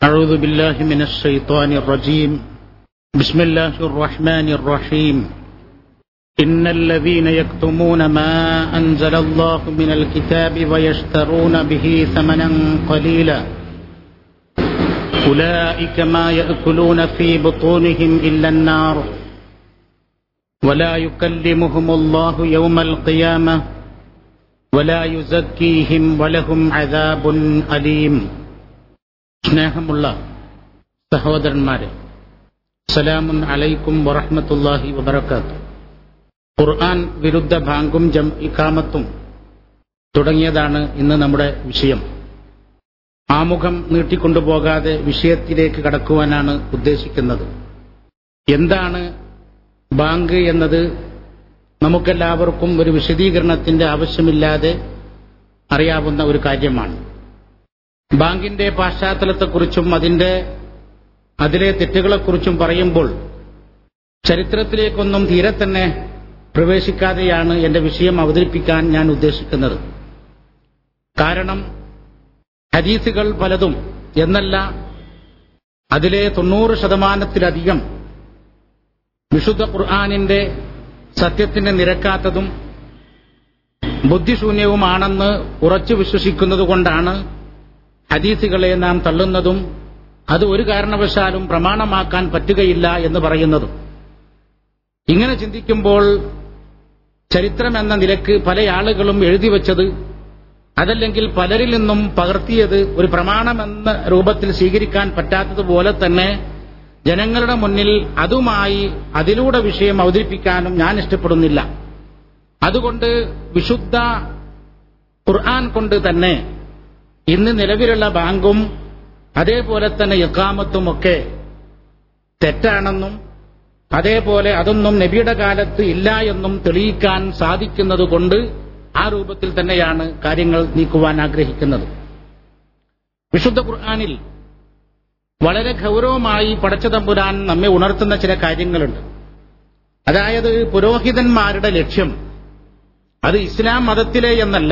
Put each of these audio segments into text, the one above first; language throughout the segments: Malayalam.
أعوذ بالله من الشيطان الرجيم بسم الله الرحمن الرحيم إن الذين يكتمون ما أنزل الله من الكتاب ويشترون به ثمنا قليلا أولئك ما يأكلون في بطونهم إلا النار ولا يكلمهم الله يوم القيامة ولا يزكيهم ولهم عذاب أليم സ്നേഹമുള്ള സഹോദരന്മാരെ സലാമുൻ അലൈക്കും വറഹ്മത്തുള്ളാഹി വബറകാത്ത് ഖുർആൻ വിരുദ്ധ ബാങ്കും ജം ഇക്കാമത്തും തുടങ്ങിയതാണ് ഇന്ന് നമ്മുടെ വിഷയം ആമുഖം നീട്ടിക്കൊണ്ടുപോകാതെ വിഷയത്തിലേക്ക് കടക്കുവാനാണ് ഉദ്ദേശിക്കുന്നത് എന്താണ് ബാങ്ക് എന്നത് നമുക്കെല്ലാവർക്കും ഒരു വിശദീകരണത്തിന്റെ ആവശ്യമില്ലാതെ അറിയാവുന്ന ഒരു കാര്യമാണ് ബാങ്കിന്റെ പാശ്ചാത്തലത്തെക്കുറിച്ചും അതിന്റെ അതിലെ തെറ്റുകളെക്കുറിച്ചും പറയുമ്പോൾ ചരിത്രത്തിലേക്കൊന്നും തീരെ തന്നെ പ്രവേശിക്കാതെയാണ് എന്റെ വിഷയം അവതരിപ്പിക്കാൻ ഞാൻ ഉദ്ദേശിക്കുന്നത് കാരണം ഹദീസുകൾ പലതും എന്നല്ല അതിലെ തൊണ്ണൂറ് ശതമാനത്തിലധികം വിശുദ്ധ ഖുർആാനിന്റെ സത്യത്തിന് നിരക്കാത്തതും ബുദ്ധിശൂന്യവുമാണെന്ന് ഉറച്ചു വിശ്വസിക്കുന്നതുകൊണ്ടാണ് ഹദീസുകളെ നാം തള്ളുന്നതും അത് ഒരു കാരണവശാലും പ്രമാണമാക്കാൻ പറ്റുകയില്ല എന്ന് പറയുന്നതും ഇങ്ങനെ ചിന്തിക്കുമ്പോൾ ചരിത്രം എന്ന നിലക്ക് പല ആളുകളും എഴുതി വച്ചത് അതല്ലെങ്കിൽ പലരിൽ നിന്നും പകർത്തിയത് ഒരു പ്രമാണമെന്ന രൂപത്തിൽ സ്വീകരിക്കാൻ പറ്റാത്തതുപോലെ തന്നെ ജനങ്ങളുടെ മുന്നിൽ അതുമായി അതിലൂടെ വിഷയം അവതരിപ്പിക്കാനും ഞാൻ ഇഷ്ടപ്പെടുന്നില്ല അതുകൊണ്ട് വിശുദ്ധ ഖുർആൻ കൊണ്ട് തന്നെ ഇന്ന് നിലവിലുള്ള ബാങ്കും അതേപോലെ തന്നെ ഇക്കാമത്തുമൊക്കെ തെറ്റാണെന്നും അതേപോലെ അതൊന്നും നബിയുടെ കാലത്ത് ഇല്ല എന്നും തെളിയിക്കാൻ സാധിക്കുന്നത് കൊണ്ട് ആ രൂപത്തിൽ തന്നെയാണ് കാര്യങ്ങൾ നീക്കുവാൻ ആഗ്രഹിക്കുന്നത് വിശുദ്ധ ഖുർആാനിൽ വളരെ ഗൗരവമായി പടച്ചതമ്പുരാൻ നമ്മെ ഉണർത്തുന്ന ചില കാര്യങ്ങളുണ്ട് അതായത് പുരോഹിതന്മാരുടെ ലക്ഷ്യം അത് ഇസ്ലാം മതത്തിലെ എന്നല്ല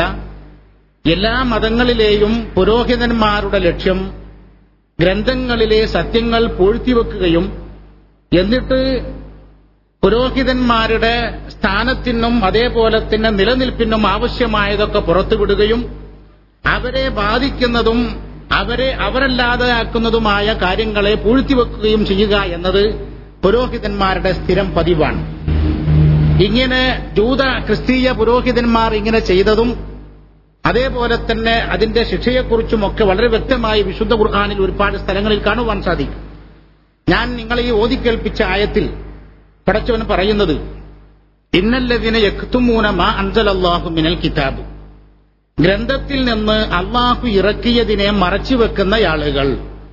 എല്ലാ മതങ്ങളിലെയും പുരോഹിതന്മാരുടെ ലക്ഷ്യം ഗ്രന്ഥങ്ങളിലെ സത്യങ്ങൾ പൂഴ്ത്തിവെക്കുകയും എന്നിട്ട് പുരോഹിതന്മാരുടെ സ്ഥാനത്തിനും അതേപോലെ തന്നെ നിലനിൽപ്പിനും ആവശ്യമായതൊക്കെ പുറത്തുവിടുകയും അവരെ ബാധിക്കുന്നതും അവരെ അവരല്ലാതെയാക്കുന്നതുമായ കാര്യങ്ങളെ പൂഴ്ത്തിവെക്കുകയും ചെയ്യുക എന്നത് പുരോഹിതന്മാരുടെ സ്ഥിരം പതിവാണ് ഇങ്ങനെ ജൂത ക്രിസ്തീയ പുരോഹിതന്മാർ ഇങ്ങനെ ചെയ്തതും അതേപോലെ തന്നെ അതിന്റെ ശിക്ഷയെക്കുറിച്ചുമൊക്കെ വളരെ വ്യക്തമായി വിശുദ്ധ ഖുർആാനിൽ ഒരുപാട് സ്ഥലങ്ങളിൽ കാണുവാൻ സാധിക്കും ഞാൻ നിങ്ങളെ ഈ ഓതിക്കേൽപ്പിച്ച ആയത്തിൽ പടച്ചവൻ പറയുന്നത് ഇന്നല്ലതിനെ യക്തുമൂന മാ അൻസലല്ലാഹു മിനൽ കിതാബ് ഗ്രന്ഥത്തിൽ നിന്ന് അള്ളാഹു ഇറക്കിയതിനെ മറച്ചുവെക്കുന്ന ആളുകൾ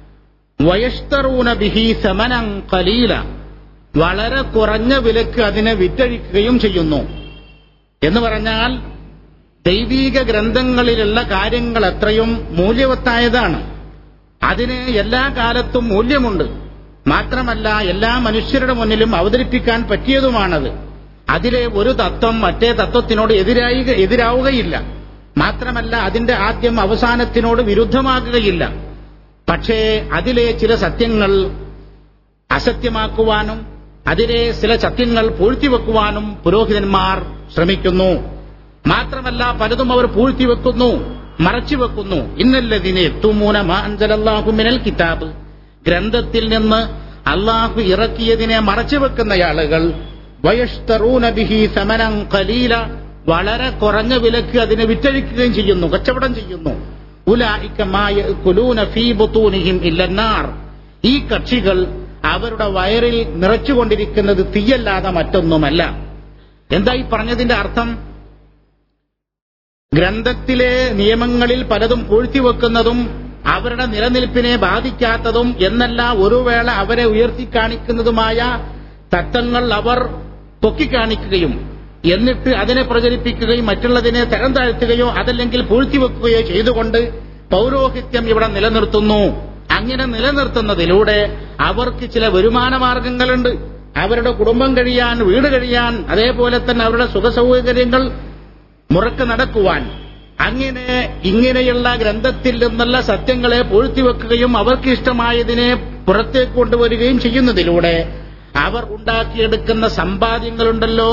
വയസ്തറൂന ബിഹി സമനം കലീല വളരെ കുറഞ്ഞ വിലക്ക് അതിനെ വിറ്റഴിക്കുകയും ചെയ്യുന്നു എന്ന് പറഞ്ഞാൽ ദൈവീക ഗ്രന്ഥങ്ങളിലുള്ള കാര്യങ്ങൾ എത്രയും മൂല്യവത്തായതാണ് അതിന് എല്ലാ കാലത്തും മൂല്യമുണ്ട് മാത്രമല്ല എല്ലാ മനുഷ്യരുടെ മുന്നിലും അവതരിപ്പിക്കാൻ പറ്റിയതുമാണത് അതിലെ ഒരു തത്വം മറ്റേ തത്വത്തിനോട് എതിരായി എതിരാവുകയില്ല മാത്രമല്ല അതിന്റെ ആദ്യം അവസാനത്തിനോട് വിരുദ്ധമാകുകയില്ല പക്ഷേ അതിലെ ചില സത്യങ്ങൾ അസത്യമാക്കുവാനും അതിലെ ചില സത്യങ്ങൾ പൂഴ്ത്തിവെക്കുവാനും പുരോഹിതന്മാർ ശ്രമിക്കുന്നു മാത്രമല്ല പലതും അവർ പൂഴ്ത്തിവെക്കുന്നു മറച്ചുവെക്കുന്നു ഇന്നല്ലതിനെ എത്തുമൂന മാഞ്ചലാഹുമിനൽ കിതാബ് ഗ്രന്ഥത്തിൽ നിന്ന് അള്ളാഹു ഇറക്കിയതിനെ മറച്ചുവെക്കുന്ന ആളുകൾ വയസ്തറൂനബിഹി സമനം കലീല വളരെ കുറഞ്ഞ വിലക്ക് അതിനെ വിറ്റഴിക്കുകയും ചെയ്യുന്നു കച്ചവടം ചെയ്യുന്നു ഇല്ലന്നാർ ഈ കക്ഷികൾ അവരുടെ വയറിൽ നിറച്ചുകൊണ്ടിരിക്കുന്നത് തീയല്ലാതെ മറ്റൊന്നുമല്ല എന്താ ഈ പറഞ്ഞതിന്റെ അർത്ഥം ഗ്രന്ഥത്തിലെ നിയമങ്ങളിൽ പലതും പൂഴ്ത്തിവെക്കുന്നതും അവരുടെ നിലനിൽപ്പിനെ ബാധിക്കാത്തതും എന്നല്ല ഒരു വേള അവരെ ഉയർത്തിക്കാണിക്കുന്നതുമായ തത്വങ്ങൾ അവർ പൊക്കിക്കാണിക്കുകയും എന്നിട്ട് അതിനെ പ്രചരിപ്പിക്കുകയും മറ്റുള്ളതിനെ തരം താഴ്ത്തുകയോ അതല്ലെങ്കിൽ പൂഴ്ത്തിവെക്കുകയോ ചെയ്തുകൊണ്ട് പൗരോഹിത്യം ഇവിടെ നിലനിർത്തുന്നു അങ്ങനെ നിലനിർത്തുന്നതിലൂടെ അവർക്ക് ചില വരുമാന മാർഗങ്ങളുണ്ട് അവരുടെ കുടുംബം കഴിയാൻ വീട് കഴിയാൻ അതേപോലെ തന്നെ അവരുടെ സുഖസൗകര്യങ്ങൾ മുറക്ക് നടക്കുവാൻ അങ്ങനെ ഇങ്ങനെയുള്ള ഗ്രന്ഥത്തിൽ നിന്നുള്ള സത്യങ്ങളെ പൂഴ്ത്തിവെക്കുകയും അവർക്ക് ഇഷ്ടമായതിനെ പുറത്തേക്ക് കൊണ്ടുവരികയും ചെയ്യുന്നതിലൂടെ അവർ ഉണ്ടാക്കിയെടുക്കുന്ന സമ്പാദ്യങ്ങളുണ്ടല്ലോ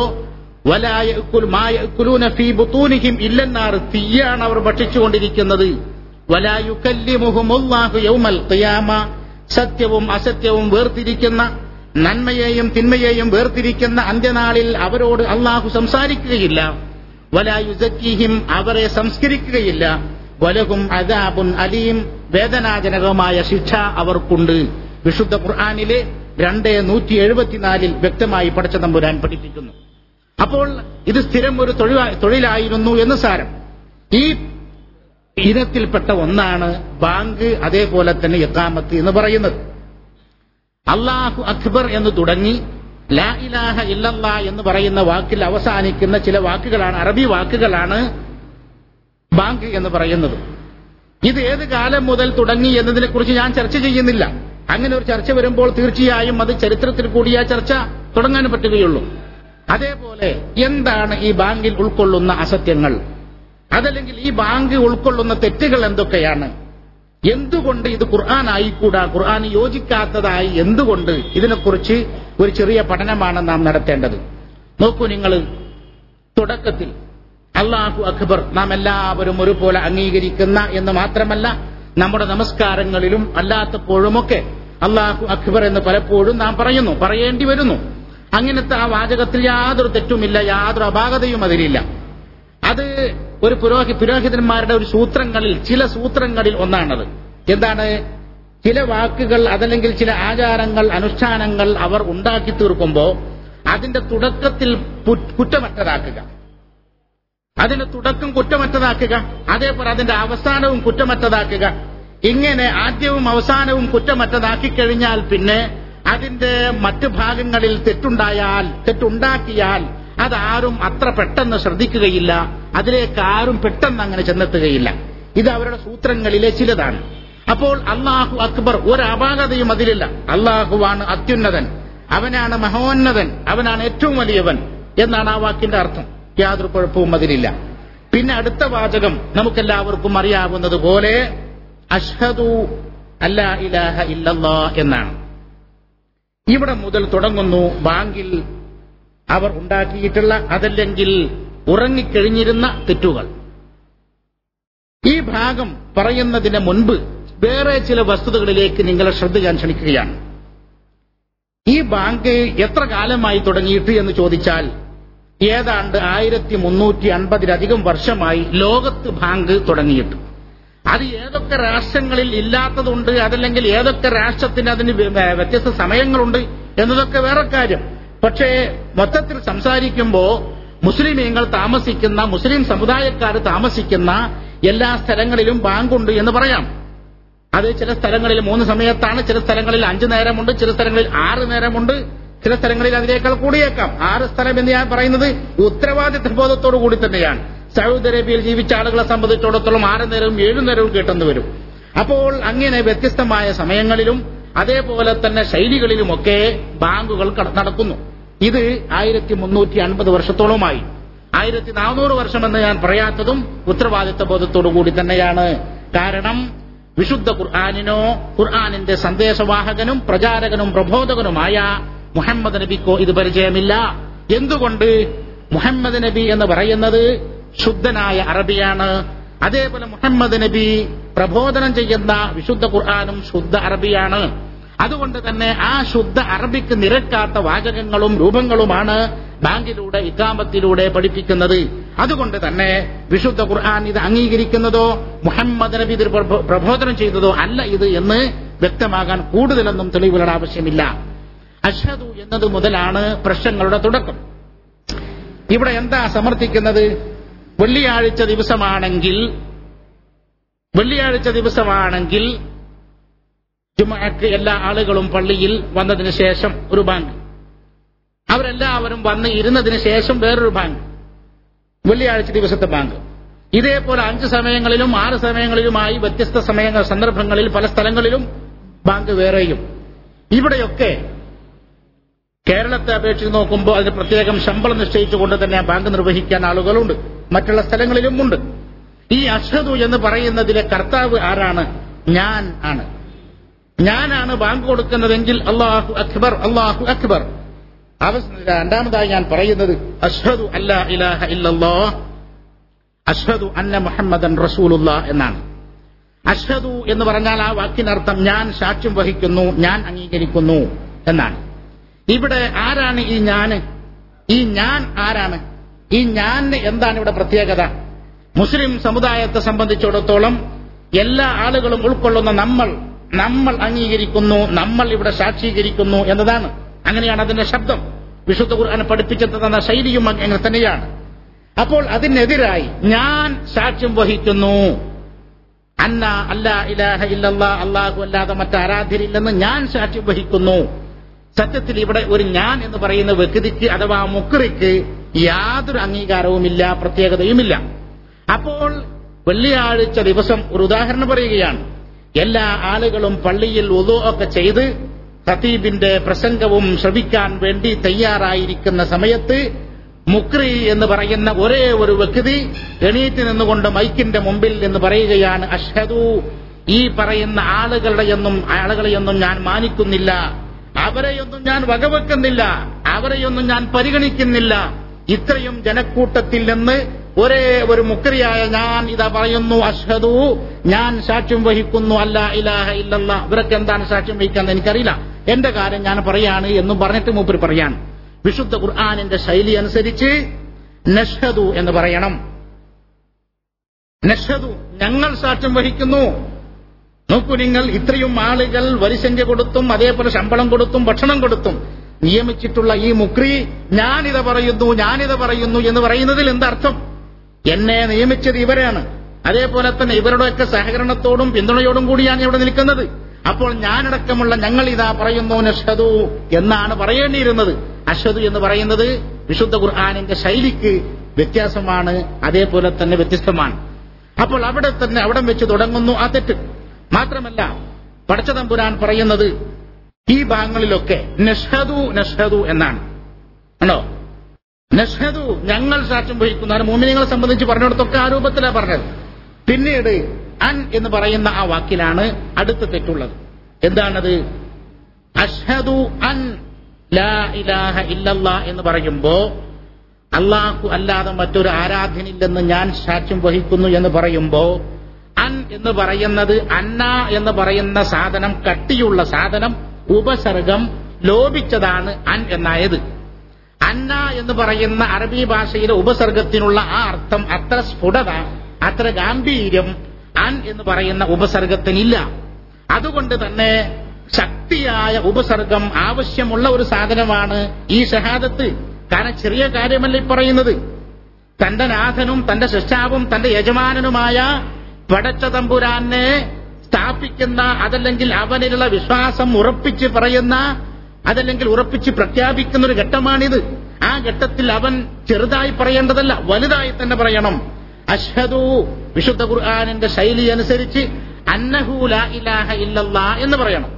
വലായുലൂനഫീബുത്തൂനിഹിം ഇല്ലെന്നാറ് തീയാണ് അവർ ഭക്ഷിച്ചുകൊണ്ടിരിക്കുന്നത് വലായുക്കല്ലിമുഹുമുല്ലാഹു യൗമൽ ഖിയാമ സത്യവും അസത്യവും വേർതിരിക്കുന്ന നന്മയെയും തിന്മയെയും വേർതിരിക്കുന്ന അന്ത്യനാളിൽ അവരോട് അള്ളാഹു സംസാരിക്കുകയില്ല വലായുസക്കീഹിം അവരെ സംസ്കരിക്കുകയില്ല വലഹും അദാബുൻ അലീം വേദനാജനകമായ ശിക്ഷ അവർക്കുണ്ട് വിശുദ്ധ ഖുർആാനിലെ രണ്ട് നൂറ്റി എഴുപത്തിനാലിൽ വ്യക്തമായി പഠിച്ച തമ്പുരാൻ പഠിപ്പിക്കുന്നു അപ്പോൾ ഇത് സ്ഥിരം ഒരു തൊഴിലായിരുന്നു എന്ന് സാരം ഈ ഇനത്തിൽപ്പെട്ട ഒന്നാണ് ബാങ്ക് അതേപോലെ തന്നെ ഇക്കാമത്ത് എന്ന് പറയുന്നത് അള്ളാഹു അക്ബർ എന്ന് തുടങ്ങി ലാ ഇലാഹ ഇല്ലല്ലാ എന്ന് പറയുന്ന വാക്കിൽ അവസാനിക്കുന്ന ചില വാക്കുകളാണ് അറബി വാക്കുകളാണ് ബാങ്ക് എന്ന് പറയുന്നത് ഇത് ഏത് കാലം മുതൽ തുടങ്ങി എന്നതിനെ കുറിച്ച് ഞാൻ ചർച്ച ചെയ്യുന്നില്ല അങ്ങനെ ഒരു ചർച്ച വരുമ്പോൾ തീർച്ചയായും അത് ചരിത്രത്തിൽ കൂടി ആ ചർച്ച തുടങ്ങാൻ പറ്റുകയുള്ളൂ അതേപോലെ എന്താണ് ഈ ബാങ്കിൽ ഉൾക്കൊള്ളുന്ന അസത്യങ്ങൾ അതല്ലെങ്കിൽ ഈ ബാങ്ക് ഉൾക്കൊള്ളുന്ന തെറ്റുകൾ എന്തൊക്കെയാണ് എന്തുകൊണ്ട് ഇത് ഖുർആൻ ആയിക്കൂടാ ഖുർആൻ യോജിക്കാത്തതായി എന്തുകൊണ്ട് ഇതിനെക്കുറിച്ച് ഒരു ചെറിയ പഠനമാണ് നാം നടത്തേണ്ടത് നോക്കൂ നിങ്ങൾ തുടക്കത്തിൽ അള്ളാഹു അക്ബർ നാം എല്ലാവരും ഒരുപോലെ അംഗീകരിക്കുന്ന എന്ന് മാത്രമല്ല നമ്മുടെ നമസ്കാരങ്ങളിലും അല്ലാത്തപ്പോഴുമൊക്കെ അള്ളാഹു അക്ബർ എന്ന് പലപ്പോഴും നാം പറയുന്നു പറയേണ്ടി വരുന്നു അങ്ങനത്തെ ആ വാചകത്തിൽ യാതൊരു തെറ്റുമില്ല യാതൊരു അപാകതയും അതിലില്ല അത് ഒരു പുരോഹി പുരോഹിതന്മാരുടെ ഒരു സൂത്രങ്ങളിൽ ചില സൂത്രങ്ങളിൽ ഒന്നാണത് എന്താണ് ചില വാക്കുകൾ അതല്ലെങ്കിൽ ചില ആചാരങ്ങൾ അനുഷ്ഠാനങ്ങൾ അവർ ഉണ്ടാക്കി തീർക്കുമ്പോൾ അതിന്റെ തുടക്കത്തിൽ കുറ്റമറ്റതാക്കുക അതിന്റെ തുടക്കം കുറ്റമറ്റതാക്കുക അതേപോലെ അതിന്റെ അവസാനവും കുറ്റമറ്റതാക്കുക ഇങ്ങനെ ആദ്യവും അവസാനവും കുറ്റമറ്റതാക്കി കഴിഞ്ഞാൽ പിന്നെ അതിന്റെ മറ്റു ഭാഗങ്ങളിൽ തെറ്റുണ്ടായാൽ തെറ്റുണ്ടാക്കിയാൽ അതാരും അത്ര പെട്ടെന്ന് ശ്രദ്ധിക്കുകയില്ല അതിലേക്ക് ആരും പെട്ടെന്ന് അങ്ങനെ ചെന്നെത്തുകയില്ല ഇത് അവരുടെ സൂത്രങ്ങളിലെ ചിലതാണ് അപ്പോൾ അള്ളാഹു അക്ബർ ഒരു അപാകതയും അതിലില്ല അള്ളാഹുവാണ് അത്യുന്നതൻ അവനാണ് മഹോന്നതൻ അവനാണ് ഏറ്റവും വലിയവൻ എന്നാണ് ആ വാക്കിന്റെ അർത്ഥം യാതൊരു കുഴപ്പവും അതിലില്ല പിന്നെ അടുത്ത വാചകം നമുക്കെല്ലാവർക്കും അറിയാവുന്നത് പോലെ അഷ്ഹദു അല്ലാ ഇലാഹ ഇല്ലല്ലാ എന്നാണ് ഇവിടെ മുതൽ തുടങ്ങുന്നു ബാങ്കിൽ അവർ ഉണ്ടാക്കിയിട്ടുള്ള അതല്ലെങ്കിൽ ഉറങ്ങിക്കഴിഞ്ഞിരുന്ന തെറ്റുകൾ ഈ ഭാഗം പറയുന്നതിന് മുൻപ് വേറെ ചില വസ്തുതകളിലേക്ക് നിങ്ങളെ ശ്രദ്ധ ഞാൻ ക്ഷണിക്കുകയാണ് ഈ ബാങ്ക് എത്ര കാലമായി തുടങ്ങിയിട്ട് എന്ന് ചോദിച്ചാൽ ഏതാണ്ട് ആയിരത്തി മുന്നൂറ്റി അൻപതിലധികം വർഷമായി ലോകത്ത് ബാങ്ക് തുടങ്ങിയിട്ട് അത് ഏതൊക്കെ രാഷ്ട്രങ്ങളിൽ ഇല്ലാത്തതുണ്ട് അതല്ലെങ്കിൽ ഏതൊക്കെ രാഷ്ട്രത്തിന് അതിന് വ്യത്യസ്ത സമയങ്ങളുണ്ട് എന്നതൊക്കെ വേറെ കാര്യം പക്ഷേ മൊത്തത്തിൽ സംസാരിക്കുമ്പോ മുസ്ലിമീങ്ങൾ താമസിക്കുന്ന മുസ്ലിം സമുദായക്കാർ താമസിക്കുന്ന എല്ലാ സ്ഥലങ്ങളിലും ബാങ്കുണ്ട് എന്ന് പറയാം അത് ചില സ്ഥലങ്ങളിൽ മൂന്ന് സമയത്താണ് ചില സ്ഥലങ്ങളിൽ അഞ്ചു നേരമുണ്ട് ചില സ്ഥലങ്ങളിൽ ആറ് നേരമുണ്ട് ചില സ്ഥലങ്ങളിൽ അതിനേക്കാൾ കൂടിയേക്കാം ആറ് സ്ഥലം എന്ന് ഞാൻ പറയുന്നത് ഉത്തരവാദിത്വ ബോധത്തോടു കൂടി തന്നെയാണ് സൗദി അറേബ്യയിൽ ജീവിച്ച ആളുകളെ സംബന്ധിച്ചിടത്തോളം ആറ് നേരവും ഏഴു നേരവും കേട്ടെന്ന് വരും അപ്പോൾ അങ്ങനെ വ്യത്യസ്തമായ സമയങ്ങളിലും അതേപോലെ തന്നെ ശൈലികളിലുമൊക്കെ ബാങ്കുകൾ നടക്കുന്നു ഇത് ആയിരത്തി മുന്നൂറ്റി അൻപത് വർഷത്തോളമായി ആയിരത്തി നാനൂറ് വർഷമെന്ന് ഞാൻ പറയാത്തതും ഉത്തരവാദിത്വ ബോധത്തോടു കൂടി തന്നെയാണ് കാരണം വിശുദ്ധ ഖുർആാനിനോ ഖുർആാനിന്റെ സന്ദേശവാഹകനും പ്രചാരകനും പ്രബോധകനുമായ മുഹമ്മദ് നബിക്കോ ഇത് പരിചയമില്ല എന്തുകൊണ്ട് മുഹമ്മദ് നബി എന്ന് പറയുന്നത് ശുദ്ധനായ അറബിയാണ് അതേപോലെ മുഹമ്മദ് നബി പ്രബോധനം ചെയ്യുന്ന വിശുദ്ധ ഖുർആാനും ശുദ്ധ അറബിയാണ് അതുകൊണ്ട് തന്നെ ആ ശുദ്ധ അറബിക്ക് നിരക്കാത്ത വാചകങ്ങളും രൂപങ്ങളുമാണ് ബാങ്കിലൂടെ ഇക്കാമത്തിലൂടെ പഠിപ്പിക്കുന്നത് അതുകൊണ്ട് തന്നെ വിശുദ്ധ ഖുർആൻ ഇത് അംഗീകരിക്കുന്നതോ മുഹമ്മദ് നബി ഇത് പ്രബോധനം ചെയ്തതോ അല്ല ഇത് എന്ന് വ്യക്തമാകാൻ കൂടുതലൊന്നും തെളിവുകളുടെ ആവശ്യമില്ല അഷദു എന്നത് മുതലാണ് പ്രശ്നങ്ങളുടെ തുടക്കം ഇവിടെ എന്താ സമർത്ഥിക്കുന്നത് വെള്ളിയാഴ്ച ദിവസമാണെങ്കിൽ വെള്ളിയാഴ്ച ദിവസമാണെങ്കിൽ ജുമഅക്ക് എല്ലാ ആളുകളും പള്ളിയിൽ വന്നതിന് ശേഷം ഒരു ബാങ്ക് അവരെല്ലാവരും വന്ന് ഇരുന്നതിന് ശേഷം വേറൊരു ബാങ്ക് വെള്ളിയാഴ്ച ദിവസത്തെ ബാങ്ക് ഇതേപോലെ അഞ്ച് സമയങ്ങളിലും ആറ് സമയങ്ങളിലുമായി വ്യത്യസ്ത സമയങ്ങൾ സന്ദർഭങ്ങളിൽ പല സ്ഥലങ്ങളിലും ബാങ്ക് വേറെയും ഇവിടെയൊക്കെ കേരളത്തെ അപേക്ഷിച്ച് നോക്കുമ്പോൾ അതിന് പ്രത്യേകം ശമ്പളം നിശ്ചയിച്ചുകൊണ്ട് തന്നെ ബാങ്ക് നിർവഹിക്കാൻ ആളുകളുണ്ട് മറ്റുള്ള സ്ഥലങ്ങളിലും ഉണ്ട് ഈ അഷ്ഹദു എന്ന് പറയുന്നതിലെ കർത്താവ് ആരാണ് ഞാൻ ആണ് ഞാനാണ് ബാങ്ക് കൊടുക്കുന്നതെങ്കിൽ അള്ളാഹു അക്ബർ അള്ളാഹു അക്ബർ അവസാന രണ്ടാമതായി ഞാൻ പറയുന്നത് അഷ്ഹദു അല്ലാ ഇലാഹ ഇല്ലല്ലാ അഷ്ഹദു അന്ന മുഹമ്മദൻ റസൂലുള്ള എന്നാണ് അഷ്ഹദു എന്ന് പറഞ്ഞാൽ ആ വാക്കിനർത്ഥം ഞാൻ സാക്ഷ്യം വഹിക്കുന്നു ഞാൻ അംഗീകരിക്കുന്നു എന്നാണ് ഇവിടെ ആരാണ് ഈ ഞാന് ഈ ഞാൻ ആരാണ് ഈ ഞാൻ എന്താണ് ഇവിടെ പ്രത്യേകത മുസ്ലിം സമുദായത്തെ സംബന്ധിച്ചിടത്തോളം എല്ലാ ആളുകളും ഉൾക്കൊള്ളുന്ന നമ്മൾ നമ്മൾ അംഗീകരിക്കുന്നു നമ്മൾ ഇവിടെ സാക്ഷീകരിക്കുന്നു എന്നതാണ് അങ്ങനെയാണ് അതിന്റെ ശബ്ദം വിശുദ്ധ ഖുർആൻ പഠിപ്പിച്ചു തന്ന ശൈലിയും അങ്ങനെ തന്നെയാണ് അപ്പോൾ അതിനെതിരായി ഞാൻ സാക്ഷ്യം വഹിക്കുന്നു അന്ന അല്ല ഇലാഹ ഇല്ലല്ലാ അള്ളാഹു അല്ലാതെ മറ്റാരാധ്യരില്ലെന്ന് ഞാൻ സാക്ഷ്യം വഹിക്കുന്നു സത്യത്തിൽ ഇവിടെ ഒരു ഞാൻ എന്ന് പറയുന്ന വ്യക്തിക്ക് അഥവാ മുക്രിക്ക് യാതൊരു അംഗീകാരവുമില്ല പ്രത്യേകതയുമില്ല അപ്പോൾ വെള്ളിയാഴ്ച ദിവസം ഒരു ഉദാഹരണം പറയുകയാണ് എല്ലാ ആളുകളും പള്ളിയിൽ ഒതു ഒക്കെ ചെയ്ത് ഖതീബിന്റെ പ്രസംഗവും ശ്രവിക്കാൻ വേണ്ടി തയ്യാറായിരിക്കുന്ന സമയത്ത് മുക്രി എന്ന് പറയുന്ന ഒരേ ഒരു വ്യക്തി എണീറ്റ് നിന്നുകൊണ്ട് മൈക്കിന്റെ മുമ്പിൽ എന്ന് പറയുകയാണ് അഷ്ഹദു ഈ പറയുന്ന ആളുകളുടെയൊന്നും ആളുകളെയൊന്നും ഞാൻ മാനിക്കുന്നില്ല അവരെയൊന്നും ഞാൻ വകവെക്കുന്നില്ല അവരെയൊന്നും ഞാൻ പരിഗണിക്കുന്നില്ല ഇത്രയും ജനക്കൂട്ടത്തിൽ നിന്ന് ഒരേ ഒരു മുക്രിയായ ഞാൻ ഇതാ പറയുന്നു അഷ്ഹദു ഞാൻ സാക്ഷ്യം വഹിക്കുന്നു അല്ല ഇലാഹ ഇല്ലല്ല ഇവരൊക്കെ എന്താണ് സാക്ഷ്യം വഹിക്കാന്ന് എനിക്കറിയില്ല എന്റെ കാര്യം ഞാൻ പറയാണ് എന്നും പറഞ്ഞിട്ട് മൂപ്പര് പറയാണ് വിശുദ്ധ ഖുർആാനിന്റെ ശൈലി അനുസരിച്ച് നഷ്ഹദു എന്ന് പറയണം നഷ്ഹദു ഞങ്ങൾ സാക്ഷ്യം വഹിക്കുന്നു നോക്കൂ നിങ്ങൾ ഇത്രയും ആളുകൾ വരിസംഖ്യ കൊടുത്തും അതേപോലെ ശമ്പളം കൊടുത്തും ഭക്ഷണം കൊടുത്തും നിയമിച്ചിട്ടുള്ള ഈ മുക്രി ഞാനിത് പറയുന്നു ഞാനിത് പറയുന്നു എന്ന് പറയുന്നതിൽ എന്തർത്ഥം എന്നെ നിയമിച്ചത് ഇവരാണ് അതേപോലെ തന്നെ ഇവരുടെയൊക്കെ സഹകരണത്തോടും പിന്തുണയോടും കൂടിയാണ് ഇവിടെ നിൽക്കുന്നത് അപ്പോൾ ഞാനടക്കമുള്ള ഞങ്ങൾ ഇതാ പറയുന്നു നഷദു എന്നാണ് പറയേണ്ടിയിരുന്നത് അഷദു എന്ന് പറയുന്നത് വിശുദ്ധ ഖുർആാനിന്റെ ശൈലിക്ക് വ്യത്യാസമാണ് അതേപോലെ തന്നെ വ്യത്യസ്തമാണ് അപ്പോൾ അവിടെ തന്നെ അവിടെ വെച്ച് തുടങ്ങുന്നു ആ തെറ്റ് മാത്രമല്ല പടച്ചതമ്പുരാൻ പറയുന്നത് ഈ ഭാഗങ്ങളിലൊക്കെ നഷ്ഹദു നഷ്ഹദു എന്നാണ് ആണോ നഷ്ഹദു ഞങ്ങൾ സാക്ഷ്യം വഹിക്കുന്നതാണ് മോമിനികളെ സംബന്ധിച്ച് പറഞ്ഞിടത്തൊക്കെ ആ രൂപത്തിലാണ് പറഞ്ഞത് പിന്നീട് അൻ എന്ന് പറയുന്ന ആ വാക്കിലാണ് അടുത്ത തെറ്റുള്ളത് എന്താണത് അഷ്ഹദു അൻ ലാ ഇലാഹ ഇല്ലല്ലാ എന്ന് പറയുമ്പോ അള്ളാഹു അല്ലാതെ മറ്റൊരു ആരാധനില്ലെന്ന് ഞാൻ സാക്ഷ്യം വഹിക്കുന്നു എന്ന് പറയുമ്പോ അൻ എന്ന് പറയുന്നത് അന്ന എന്ന് പറയുന്ന സാധനം കട്ടിയുള്ള സാധനം ഉപസർഗം ലോപിച്ചതാണ് അൻ എന്നായത് അന്ന എന്ന് പറയുന്ന അറബി ഭാഷയിലെ ഉപസർഗത്തിനുള്ള ആ അർത്ഥം അത്ര സ്ഫുടത അത്ര ഗാംഭീര്യം അൻ എന്ന് പറയുന്ന ഉപസർഗത്തിനില്ല അതുകൊണ്ട് തന്നെ ശക്തിയായ ഉപസർഗം ആവശ്യമുള്ള ഒരു സാധനമാണ് ഈ ഷഹാദത്ത് കാരണം ചെറിയ കാര്യമല്ല ഈ പറയുന്നത് തന്റെ നാഥനും തന്റെ ശിഷ്ടാവും തന്റെ യജമാനനുമായ പടച്ച തമ്പുരാനെ സ്ഥാപിക്കുന്ന അതല്ലെങ്കിൽ അവനിലുള്ള വിശ്വാസം ഉറപ്പിച്ച് പറയുന്ന അതല്ലെങ്കിൽ ഉറപ്പിച്ച് പ്രഖ്യാപിക്കുന്ന ഒരു ഘട്ടമാണിത് ആ ഘട്ടത്തിൽ അവൻ ചെറുതായി പറയേണ്ടതല്ല വലുതായി തന്നെ പറയണം അഷ്ഹദു വിശുദ്ധ ഖുർആാനിന്റെ ശൈലി അനുസരിച്ച് അന്നഹു ലാ ഇലാഹ ഇല്ലല്ലാ എന്ന് പറയണം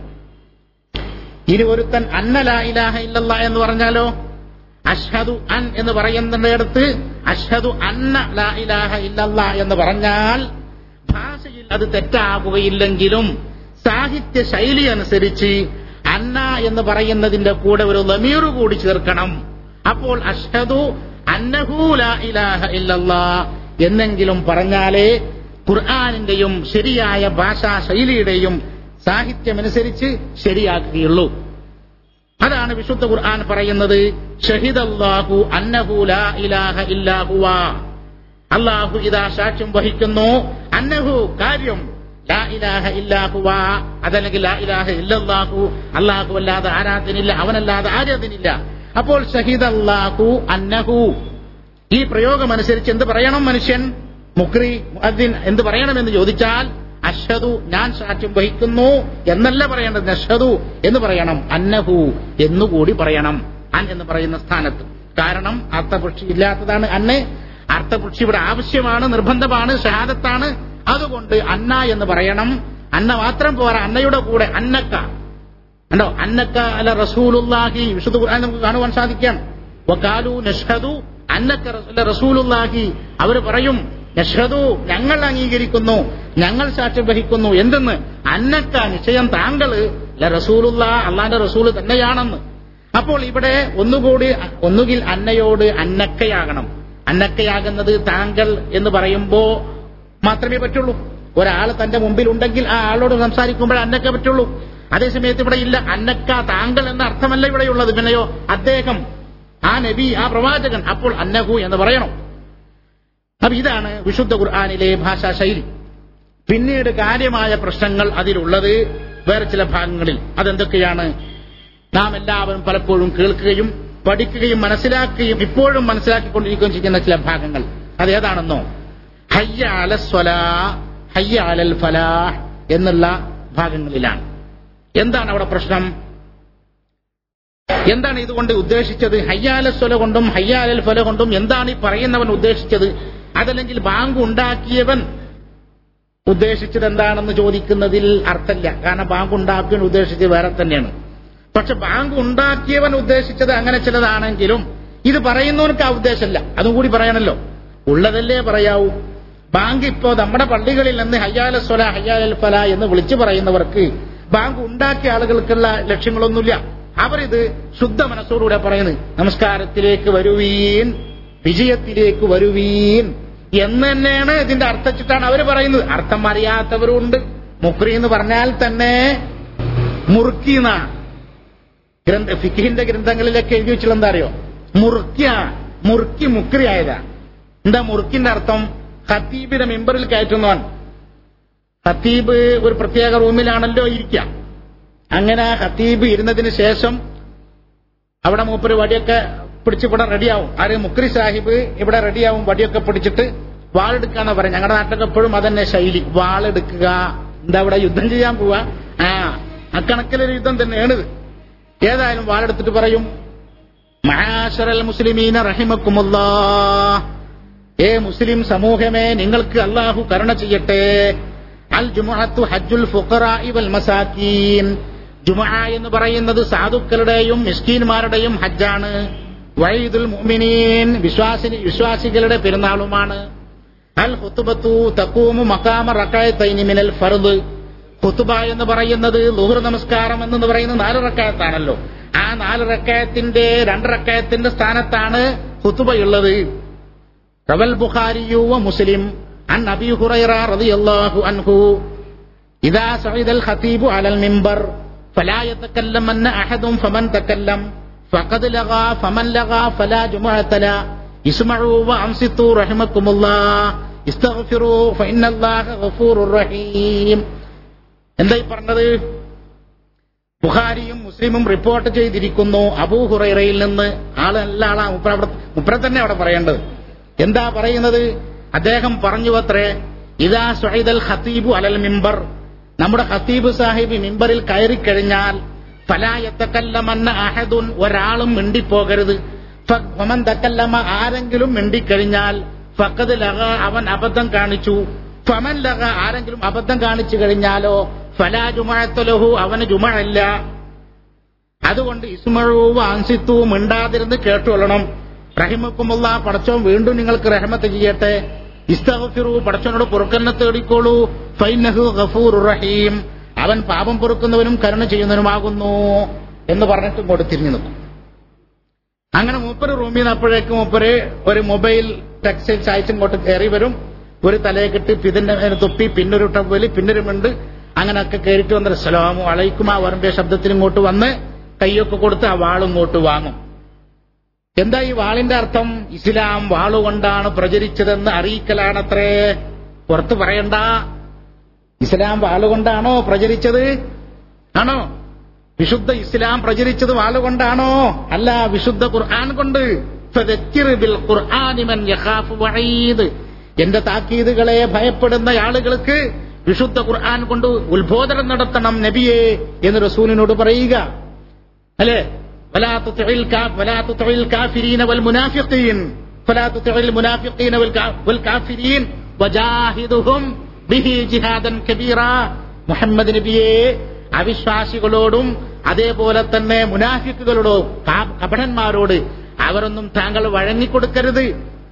ഇനി ഒരുത്തൻ അന്ന ലാ ഇലാഹ ഇല്ലല്ലാ എന്ന് പറഞ്ഞാലോ അഷ്ഹദു അൻ എന്ന് പറയുന്നിടത്ത് അഷ്ഹദു അന്ന ലാ ഇലാഹ ഇല്ലല്ലാ എന്ന് പറഞ്ഞാൽ ഭാഷയിൽ അത് തെറ്റാകുകയില്ലെങ്കിലും സാഹിത്യ ശൈലി അനുസരിച്ച് അന്ന എന്ന് പറയുന്നതിന്റെ കൂടെ ഒരു ലമീർ കൂടി ചേർക്കണം അപ്പോൾ അഷ്ഹദു അന്നഹു ലാ ഇലാഹ ഇല്ലല്ലാ എന്നെങ്കിലും പറഞ്ഞാലേ ഖുർആാനിന്റെയും ശരിയായ ഭാഷാ ശൈലിയുടെയും സാഹിത്യമനുസരിച്ച് ശരിയാക്കുകയുള്ളൂ അതാണ് വിശുദ്ധ ഖുർആൻ പറയുന്നത് ഷഹിദല്ലാഹു അന്നഹു ലാ ഇലാഹ ഇല്ലാഹുവ അള്ളാഹു ഇതാ സാക്ഷ്യം വഹിക്കുന്നു അന്നഹു കാര്യം ലാ ഇലാഹ ഇല്ലാഹുവ അതല്ലെങ്കിൽ ലാ ഇലാഹ ഇല്ലല്ലാഹു അള്ളാഹു അല്ലാതെ ആരാധനില്ല അവനല്ലാതെ ആരാധനില്ല അപ്പോൾ ഷഹിദല്ലാഹു അന്നഹു ഈ പ്രയോഗം അനുസരിച്ച് എന്ത് പറയണം മനുഷ്യൻ മുക്രി മുഅദ്ദിൻ എന്ത് പറയണമെന്ന് ചോദിച്ചാൽ അഷദു ഞാൻ സാക്ഷ്യം വഹിക്കുന്നു എന്നല്ല പറയേണ്ടത് നഷദു എന്ന് പറയണം അന്നഹു എന്നുകൂടി പറയണം അൻ എന്ന് പറയുന്ന സ്ഥാനത്ത് കാരണം അർത്ഥപുക്ഷി ഇല്ലാത്തതാണ് അന്ന് അർത്ഥപുക്ഷി ഇവിടെ ആവശ്യമാണ് നിർബന്ധമാണ് ഷഹാദത്താണ് അതുകൊണ്ട് അന്ന എന്ന് പറയണം അന്ന മാത്രം പോരാ അന്നയുടെ കൂടെ അന്നക്ക കണ്ടോ അന്നക്ക അല്ല റസൂലുല്ലാഹി വിശുദ്ധ ഖുർആൻ നമുക്ക് കാണുവാൻ സാധിക്കാം വക്കാലു നഷ്ഹദു അന്നക്ക റസൂലുല്ലാഹി അവർ പറയും നഷ്ഹദു ഞങ്ങൾ അംഗീകരിക്കുന്നു ഞങ്ങൾ സാക്ഷ്യം വഹിക്കുന്നു എന്തെന്ന് അന്നക്ക നിശ്ചയം താങ്കള് റസൂലുള്ള അള്ളാന്റെ റസൂല് തന്നെയാണെന്ന് അപ്പോൾ ഇവിടെ ഒന്നുകൂടി ഒന്നുകിൽ അന്നയോട് അന്നക്കയാകണം അന്നക്കയാകുന്നത് താങ്കൾ എന്ന് പറയുമ്പോ മാത്രമേ പറ്റുള്ളൂ ഒരാൾ തന്റെ മുമ്പിൽ ഉണ്ടെങ്കിൽ ആ ആളോട് സംസാരിക്കുമ്പോൾ അന്നക്ക പറ്റുള്ളൂ അതേസമയത്ത് ഇവിടെ ഇല്ല അന്നക്ക താങ്കൾ എന്ന അർത്ഥമല്ല ഇവിടെയുള്ളത് പിന്നെയോ അദ്ദേഹം ആ നബി ആ പ്രവാചകൻ അപ്പോൾ അന്നഹു എന്ന് പറയണം അപ്പൊ ഇതാണ് വിശുദ്ധ ഖുർആാനിലെ ഭാഷാ ശൈലി പിന്നീട് കാര്യമായ പ്രശ്നങ്ങൾ അതിലുള്ളത് വേറെ ചില ഭാഗങ്ങളിൽ അതെന്തൊക്കെയാണ് നാം എല്ലാവരും പലപ്പോഴും കേൾക്കുകയും പഠിക്കുകയും മനസ്സിലാക്കുകയും ഇപ്പോഴും മനസ്സിലാക്കിക്കൊണ്ടിരിക്കുകയും ചെയ്യുന്ന ചില ഭാഗങ്ങൾ അതേതാണെന്നോ ഹയ്യ അലസ്വലാ ഹയ്യ അലൽ ഫലാഹ് എന്നുള്ള ഭാഗങ്ങളിലാണ് എന്താണ് അവിടെ പ്രശ്നം എന്താണ് ഇതുകൊണ്ട് ഉദ്ദേശിച്ചത് ഹയ്യാലസ്വല കൊണ്ടും ഹയ്യാലൽ ഫല കൊണ്ടും എന്താണ് ഈ പറയുന്നവൻ ഉദ്ദേശിച്ചത് അതല്ലെങ്കിൽ ബാങ്ക് ഉണ്ടാക്കിയവൻ ഉദ്ദേശിച്ചത് എന്താണെന്ന് ചോദിക്കുന്നതിൽ അർത്ഥമില്ല കാരണം ബാങ്ക് ഉണ്ടാക്കിയവൻ ഉദ്ദേശിച്ചത് വേറെ തന്നെയാണ് പക്ഷെ ബാങ്ക് ഉണ്ടാക്കിയവൻ ഉദ്ദേശിച്ചത് അങ്ങനെ ചിലതാണെങ്കിലും ഇത് പറയുന്നവർക്ക് ആ ഉദ്ദേശമല്ല അതും കൂടി പറയണല്ലോ ഉള്ളതല്ലേ പറയാവൂ ബാങ്ക് ഇപ്പോ നമ്മുടെ പള്ളികളിൽ നിന്ന് ഹയ്യാല സ്വല ഹയ്യാൽ ഫല എന്ന് വിളിച്ചു പറയുന്നവർക്ക് ബാങ്ക് ഉണ്ടാക്കിയ ആളുകൾക്കുള്ള ലക്ഷ്യങ്ങളൊന്നുമില്ല അവരിത് ശുദ്ധ മനസ്സോടുകൂടെ പറയുന്നത് നമസ്കാരത്തിലേക്ക് വരുവീൻ വിജയത്തിലേക്ക് വരുവീൻ എന്ന് തന്നെയാണ് ഇതിന്റെ അർത്ഥച്ചിട്ടാണ് അവർ പറയുന്നത് അർത്ഥം അറിയാത്തവരുണ്ട് മുക്രി എന്ന് പറഞ്ഞാൽ തന്നെ മുറുക്കി എന്നാണ് ഗ്രന്ഥ ഫിഖിന്റെ ഗ്രന്ഥങ്ങളിലൊക്കെ എഴുതി വെച്ചുള്ള എന്താ അറിയോ മുറുക്കിയ മുറുക്കി മുക്രി ആയതാ എന്താ മുറുക്കിന്റെ അർത്ഥം ഖത്തീബിനെ മെമ്പറിൽ കയറ്റുന്നവൻ ഖത്തീബ് ഒരു പ്രത്യേക റൂമിലാണല്ലോ ഇരിക്കുക അങ്ങനെ ആ ഖത്തീബ് ഇരുന്നതിന് ശേഷം അവിടെ മൂപ്പര് വടിയൊക്കെ പിടിച്ച് ഇവിടെ റെഡിയാവും ആര് മുക്രി സാഹിബ് ഇവിടെ റെഡിയാവും വടിയൊക്കെ പിടിച്ചിട്ട് വാളെടുക്കാന്ന് പറയും ഞങ്ങളുടെ നാട്ടിലൊക്കെ എപ്പോഴും അതന്നെ ശൈലി വാളെടുക്കുക എന്താ ഇവിടെ യുദ്ധം ചെയ്യാൻ പോവാ ആ അക്കണക്കിലൊരു യുദ്ധം തന്നെയാണ് ഇത് ഏതായാലും വാളെടുത്തിട്ട് പറയും മഹാശറൽ മുസ്ലിമീന റഹിമക്കുമുല്ലാ ഏ മുസ്ലിം സമൂഹമേ നിങ്ങൾക്ക് അള്ളാഹു കരുണ ചെയ്യട്ടെ അൽ ജുമുഅത്തു ഹജ്ജുൽ ഫുഖറാഇ വൽ മസാക്കീൻ ജുമുഅ എന്ന് പറയുന്നത് സാധുക്കളുടെയും മിസ്കീന്മാരുടെയും ഹജ്ജാണ് വൈദുൽ മുഅ്മിനീൻ വിശ്വാസി വിശ്വാസികളുടെ പെരുന്നാളുമാണ് അൽ ഹുത്തുബത്തു തക്കൂമു മക്കാമ റക്കായത്തൈനി മിനൽ ഫർദ് ഖുത്തുബ എന്ന് പറയുന്നത് ലുഹർ നമസ്കാരം എന്ന് പറയുന്നത് നാല് റക്കായത്താണല്ലോ ആ നാല് റക്കായത്തിന്റെ രണ്ട് റക്കായത്തിന്റെ സ്ഥാനത്താണ് ഖുത്തുബയുള്ളത് റവൽ ബുഖാരിയു മുസ്ലിം عن أبي هريرة رضي الله عنه إذا صعد الخطيب على المنبر فلا يتكلمن أحد فمن تكلم فقد لغى فمن لغى فلا جمعة له اسمعوا وأنصتوا رحمكم الله استغفروا فإن الله غفور رحيم എന്തായി പറഞ്ഞത് ബുഖാരിയും മുസ്ലിമും റിപ്പോർട്ട് ചെയ്തിരിക്കുന്നു അബൂ ഹുറൈറയിൽ നിന്ന് ആള് എല്ലാ ആളാ മുപ്ര മുപ്ര തന്നെ അവിടെ പറയേണ്ടത് എന്താ പറയുന്നത് അദ്ദേഹം പറഞ്ഞു അത്രേ ഇതാ സൊഹൈദൽ ഖത്തീബു അലൽ മിമ്പർ നമ്മുടെ ഖത്തീബ് സാഹിബ് മിമ്പറിൽ കയറിക്കഴിഞ്ഞാൽ ഫലായത്തക്കല്ലമന്ന അഹദുൻ ഒരാളും മിണ്ടിപ്പോകരുത് ഫമൻ തക്കല്ലമ ആരെങ്കിലും മിണ്ടിക്കഴിഞ്ഞാൽ ഫക്കത് ലഹ അവൻ അബദ്ധം കാണിച്ചു ഫമൻ ലഹ ആരെങ്കിലും അബദ്ധം കാണിച്ചു കഴിഞ്ഞാലോ ഫലാ ജുമഴത്തലഹു അവന് ജുമഴല്ല അതുകൊണ്ട് ഇസ്മഴവും അൻസിത്തുവും മിണ്ടാതിരുന്ന് കേട്ടുകൊള്ളണം റഹിമക്കുമുള്ള പടച്ചോൻ വീണ്ടും നിങ്ങൾക്ക് റഹമത്ത് ചെയ്യട്ടെ ഇസ്തഫിറു പടച്ചോനോട് പൊറുക്കന്നെ തേടിക്കോളൂ ഫൈനഹു ഗഫൂർ റഹീം അവൻ പാപം പൊറുക്കുന്നവനും കരുണ ചെയ്യുന്നവനുമാകുന്നു എന്ന് പറഞ്ഞിട്ട് ഇങ്ങോട്ട് തിരിഞ്ഞു നിൽക്കും അങ്ങനെ മൂപ്പര് റൂമിൽ നിന്ന് അപ്പോഴേക്കും മൂപ്പര് ഒരു മൊബൈൽ ടെക്സ്റ്റൈൽസ് അയച്ചിങ്ങോട്ട് കയറി വരും ഒരു തലയെ കെട്ടി ഇതിന്റെ മേലെ തൊപ്പി പിന്നൊരു ടവല് പിന്നൊരു മിണ്ട് അങ്ങനെയൊക്കെ കയറിയിട്ട് വന്നിട്ട് സലാമു അലൈക്കും ആ വരമ്പിയ ശബ്ദത്തിന് ഇങ്ങോട്ട് വന്ന് കൈയൊക്കെ കൊടുത്ത് ആ വാളിങ്ങോട്ട് വാങ്ങും എന്താ ഈ വാളിന്റെ അർത്ഥം ഇസ്ലാം വാളുകൊണ്ടാണ് പ്രചരിച്ചതെന്ന് അറിയിക്കലാണത്രേ പുറത്ത് പറയണ്ട ഇസ്ലാം വാളുകൊണ്ടാണോ പ്രചരിച്ചത് ആണോ വിശുദ്ധ ഇസ്ലാം പ്രചരിച്ചത് വാളുകൊണ്ടാണോ അല്ല വിശുദ്ധ ഖുർആൻ കൊണ്ട് ഫദക്കിർ ബിൽ ഖുർആനി മൻ യഖാഫു വഈദ് എന്റെ താക്കീതുകളെ ഭയപ്പെടുന്ന ആളുകൾക്ക് വിശുദ്ധ ഖുർആൻ കൊണ്ട് ഉത്ബോധനം നടത്തണം നബിയെ എന്ന് റസൂലിനോട് പറയുക അല്ലേ ولا تطع الكاف ولا تطع الكافرين والمنافقين فلا تطع المنافقين والكا- والكافرين وجاهدهم به جهادا كبيرا മുഹമ്മദ് നബിയെ അവിശ്വാസികളോടും അതേപോലെ തന്നെ മുനാഫിക്കുകളോടോ കാ- കപടന്മാരോട് അവരൊന്നും താങ്കൾ വഴങ്ങിക്കൊടുക്കരുത്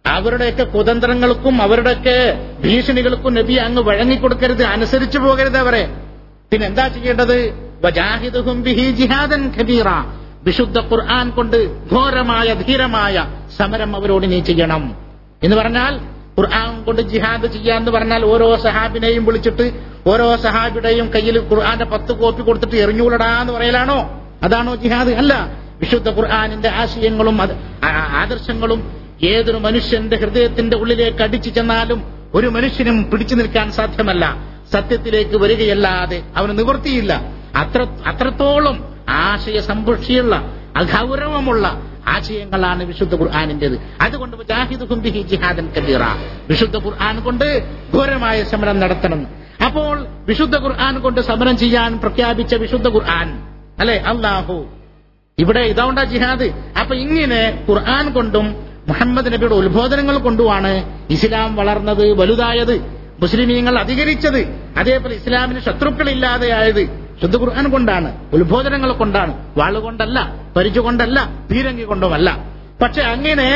അവരുടെയൊക്കെ കുതന്ത്രങ്ങൾക്കും അവരുടെയൊക്കെ ഭീഷണികൾക്കും നബി അങ്ങ് വഴങ്ങിക്കൊടുക്കരുത് അനുസരിച്ചു പോകരുത് അവരെ പിന്നെന്താ ചെയ്യേണ്ടത് വജാഹിദുഹും ബിഹി ജിഹാദൻ ഖബീറ വിശുദ്ധ ഖുർആൻ കൊണ്ട് ഘോരമായ ധീരമായ സമരം അവരോട് നീ ചെയ്യണം എന്ന് പറഞ്ഞാൽ ഖുർആൻ കൊണ്ട് ജിഹാദ് ചെയ്യാന്ന് പറഞ്ഞാൽ ഓരോ സഹാബിനെയും വിളിച്ചിട്ട് ഓരോ സഹാബിയുടെയും കയ്യിൽ ഖുർആന്റെ പത്ത് കോപ്പി കൊടുത്തിട്ട് എറിഞ്ഞൂലടാ എന്ന് പറയലാണോ അതാണോ ജിഹാദ് അല്ല വിശുദ്ധ ഖുർആാനിന്റെ ആശയങ്ങളും അത് ആ- ആദർശങ്ങളും ഏതൊരു മനുഷ്യന്റെ ഹൃദയത്തിന്റെ ഉള്ളിലേക്ക് അടിച്ചു ചെന്നാലും ഒരു മനുഷ്യനും പിടിച്ചു നിൽക്കാൻ സാധ്യമല്ല സത്യത്തിലേക്ക് വരികയല്ലാതെ അവന് നിവൃത്തിയില്ല അത്ര അത്രത്തോളം ആശയ സമ്പുഷ്ടിയുള്ള അഗൗരവമുള്ള ആശയങ്ങളാണ് വിശുദ്ധ ഖുർആാനിന്റേത് അതുകൊണ്ട് മുജാഹിദുഹും ബിഹി ജിഹാദൻ കബീറ വിശുദ്ധ ഖുർആൻ കൊണ്ട് ഘോരമായ സമരം നടത്തണം അപ്പോൾ വിശുദ്ധ ഖുർആൻ കൊണ്ട് സമരം ചെയ്യാൻ പ്രഖ്യാപിച്ച വിശുദ്ധ ഖുർആൻ അല്ലെ അള്ളാഹു ഇവിടെ ഇതാണ്ടാ ജിഹാദ് അപ്പൊ ഇങ്ങനെ ഖുർആൻ കൊണ്ടും മുഹമ്മദ് നബിയുടെ ഉത്ബോധനങ്ങൾ കൊണ്ടുമാണ് ഇസ്ലാം വളർന്നത് വലുതായത് മുസ്ലിമീങ്ങൾ അധികരിച്ചത് അതേപോലെ ഇസ്ലാമിന് ശത്രുക്കളില്ലാതെയായത് ശുദ്ധ ഖുർആൻ കൊണ്ടാണ് ഉത്ബോധനങ്ങൾ കൊണ്ടാണ് വാളുകൊണ്ടല്ല പരിച കൊണ്ടല്ല പീരങ്കി കൊണ്ടുമല്ല പക്ഷെ അങ്ങനെ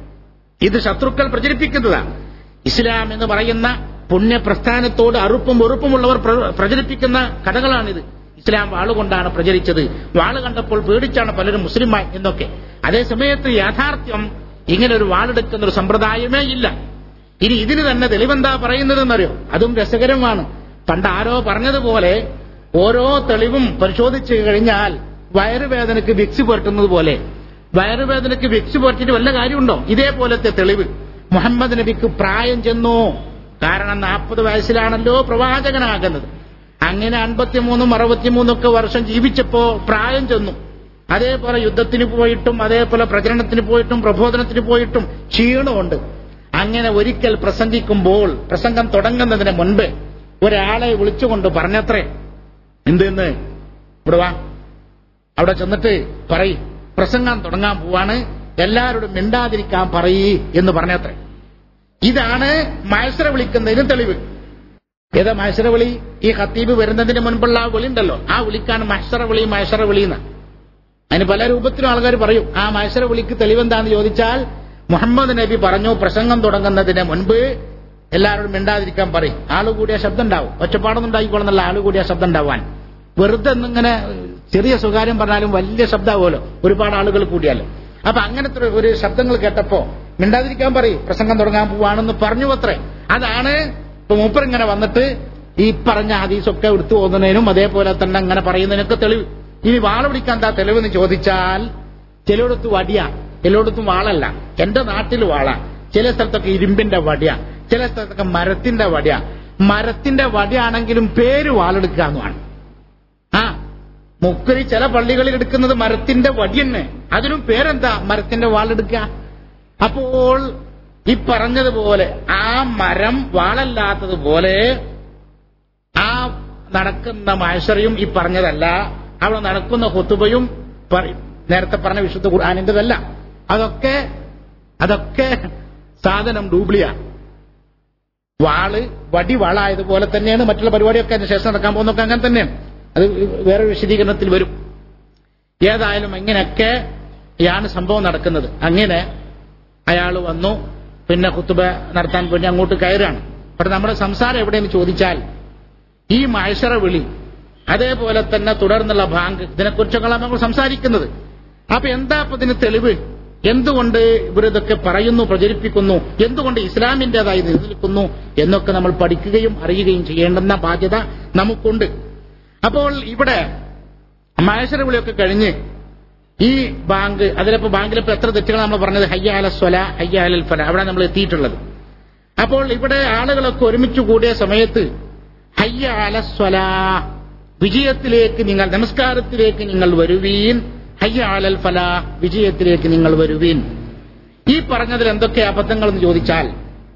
ഇത് ശത്രുക്കൾ പ്രചരിപ്പിക്കുന്നതാണ് ഇസ്ലാം എന്ന് പറയുന്ന പുണ്യപ്രസ്ഥാനത്തോട് അറുപ്പും വെറുപ്പുമുള്ളവർ പ്ര- പ്രചരിപ്പിക്കുന്ന കഥകളാണിത് ഇസ്ലാം വാളുകൊണ്ടാണ് പ്രചരിച്ചത് വാള് കണ്ടപ്പോൾ പേടിച്ചാണ് പലരും മുസ്ലിമായി എന്നൊക്കെ അതേ സമയത്ത് യാഥാർത്ഥ്യം ഇങ്ങനെ ഒരു വാളെടുക്കുന്ന ഒരു സമ്പ്രദായമേ ഇല്ല ഇനി ഇതിന് തന്നെ തെളിവെന്താ പറയുന്നതെന്നറിയോ അതും രസകരമാണ് പണ്ട് ആരോ പറഞ്ഞതുപോലെ ഓരോ തെളിവും പരിശോധിച്ചു കഴിഞ്ഞാൽ വയറുവേദനക്ക് വിക്സ് പുരട്ടുന്നത് പോലെ വയറുവേദനക്ക് വിക്സ് പുരട്ടിട്ട് വല്ല കാര്യമുണ്ടോ ഇതേപോലത്തെ തെളിവ് മുഹമ്മദ് നബിക്ക് പ്രായം ചെന്നു കാരണം നാൽപ്പത് വയസ്സിലാണല്ലോ പ്രവാചകനാകുന്നത് അങ്ങനെ അൻപത്തിമൂന്നും അറുപത്തിമൂന്നും ഒക്കെ വർഷം ജീവിച്ചപ്പോ പ്രായം ചെന്നു അതേപോലെ യുദ്ധത്തിന് പോയിട്ടും അതേപോലെ പ്രചരണത്തിന് പോയിട്ടും പ്രബോധനത്തിന് പോയിട്ടും ക്ഷീണമുണ്ട് അങ്ങനെ ഒരിക്കൽ പ്രസംഗിക്കുമ്പോൾ പ്രസംഗം തുടങ്ങുന്നതിന് മുൻപ് ഒരാളെ വിളിച്ചുകൊണ്ട് പറഞ്ഞത്രേ എന്തെന്ന് ഇവിടെ വാ അവിടെ ചെന്നിട്ട് പറയ് പ്രസംഗം തുടങ്ങാൻ പോവാണ് എല്ലാവരോടും മിണ്ടാതിരിക്കാൻ പറയ് എന്ന് പറഞ്ഞത്രേ ഇതാണ് മത്സര വിളിക്കുന്നതിന് തെളിവ് ഏതാ മത്സര വിളി ഈ ഖത്തീബ് വരുന്നതിന് മുൻപുള്ള ആ വിളി ഉണ്ടല്ലോ ആ വിളിക്കാണ് മത്സര വിളി മത്സര വിളി എന്ന് അതിന് പല രൂപത്തിലും ആൾക്കാർ പറയും ആ മത്സര വിളിക്ക് തെളിവെന്താന്ന് ചോദിച്ചാൽ മുഹമ്മദ് നബി പറഞ്ഞു പ്രസംഗം തുടങ്ങുന്നതിന് മുൻപ് എല്ലാവരോടും മിണ്ടാതിരിക്കാൻ പറയും ആള് കൂടിയ ശബ്ദം ഉണ്ടാവും ഒറ്റപ്പാടൊന്നും ഉണ്ടായിക്കോളുന്നല്ല ആള് കൂടിയ ശബ്ദം ഉണ്ടാവാൻ വെറുതെ എന്നിങ്ങനെ ചെറിയ സ്വകാര്യം പറഞ്ഞാലും വലിയ ശബ്ദമാവുമല്ലോ ഒരുപാട് ആളുകൾ കൂടിയാലും അപ്പൊ അങ്ങനത്തെ ഒരു- ഒരു ശബ്ദങ്ങൾ കേട്ടപ്പോ മിണ്ടാതിരിക്കാൻ പറയും പ്രസംഗം തുടങ്ങാൻ പോവാണെന്ന് പറഞ്ഞു അത്രേ അതാണ് ഇപ്പൊ മൂപ്പർ ഇങ്ങനെ വന്നിട്ട് ഈ പറഞ്ഞ ഹദീസൊക്കെ എടുത്തു പോകുന്നതിനും അതേപോലെ തന്നെ അങ്ങനെ പറയുന്നതിനൊക്കെ തെളിവ് ഇനി വാള പിടിക്കാൻ എന്താ തെളിവെന്ന് ചോദിച്ചാൽ ചിലയിടത്ത് വടിയ ചിലയിടത്തും വാളല്ല എന്റെ നാട്ടിൽ വാള ചില സ്ഥലത്തൊക്കെ ഇരുമ്പിന്റെ വടിയ ചില സ്ഥലത്തൊക്കെ മരത്തിന്റെ വടിയ മരത്തിന്റെ വടിയാണെങ്കിലും പേര് വാളെടുക്കുക എന്നുമാണ് ആ മുക്കരി ചില പള്ളികളിൽ എടുക്കുന്നത് മരത്തിന്റെ വടി തന്നെ അതിനും പേരെന്താ മരത്തിന്റെ വാളെടുക്കുക അപ്പോൾ ഈ പറഞ്ഞതുപോലെ ആ മരം വാളല്ലാത്തതുപോലെ ആ നടക്കുന്ന മാഷറിയും ഈ പറഞ്ഞതല്ല അവിടെ നടക്കുന്ന ഹുത്തുബയും പറയും നേരത്തെ പറഞ്ഞ വിശുദ്ധ ഖുർആാനിന്റെതല്ല അതൊക്കെ അതൊക്കെ സാധനം ഡൂബ്ലിയാ വാള് വടി വാളായതുപോലെ തന്നെയാണ് മറ്റുള്ള പരിപാടിയൊക്കെ അതിന് ശേഷം നടക്കാൻ പോകുന്നൊക്കെ അങ്ങനെ തന്നെയാണ് അത് വേറെ വിശദീകരണത്തിൽ വരും ഏതായാലും ഇങ്ങനെയൊക്കെ യാണ് സംഭവം നടക്കുന്നത് അങ്ങനെ അയാൾ വന്നു പിന്നെ കുത്തുബ നടത്താൻ വേണ്ടി അങ്ങോട്ട് കയറാണ് പക്ഷെ നമ്മുടെ സംസാരം എവിടെയെന്ന് ചോദിച്ചാൽ ഈ മത്സര വിളി അതേപോലെ തന്നെ തുടർന്നുള്ള ബാങ്ക് ഇതിനെക്കുറിച്ചൊക്കെയാണ് നമ്മൾ സംസാരിക്കുന്നത് അപ്പൊ എന്താ ഇപ്പൊ ഇതിന് തെളിവ് എന്തുകൊണ്ട് ഇവരിതൊക്കെ പറയുന്നു പ്രചരിപ്പിക്കുന്നു എന്തുകൊണ്ട് ഇസ്ലാമിന്റേതായി നിലനിൽക്കുന്നു എന്നൊക്കെ നമ്മൾ പഠിക്കുകയും അറിയുകയും ചെയ്യേണ്ടുന്ന ബാധ്യത നമുക്കുണ്ട് അപ്പോൾ ഇവിടെ മത്സര വിളിയൊക്കെ കഴിഞ്ഞ് ഈ ബാങ്ക് അതിലിപ്പോ ബാങ്കിലിപ്പോ എത്ര തെറ്റുകൾ നമ്മൾ പറഞ്ഞത് ഹയ്യ അല സ്വല ഹയ്യ അലൽ ഫല അവിടെ നമ്മൾ എത്തിയിട്ടുള്ളത് അപ്പോൾ ഇവിടെ ആളുകളൊക്കെ ഒരുമിച്ച് കൂടിയ സമയത്ത് ഹയ്യ അല സ്വല വിജയത്തിലേക്ക് നിങ്ങൾ നമസ്കാരത്തിലേക്ക് നിങ്ങൾ വരുവീൻ ഹയ്യ അലൽ ഫല വിജയത്തിലേക്ക് നിങ്ങൾ വരുവീൻ ഈ പറഞ്ഞതിൽ എന്തൊക്കെ അബദ്ധങ്ങൾ എന്ന് ചോദിച്ചാൽ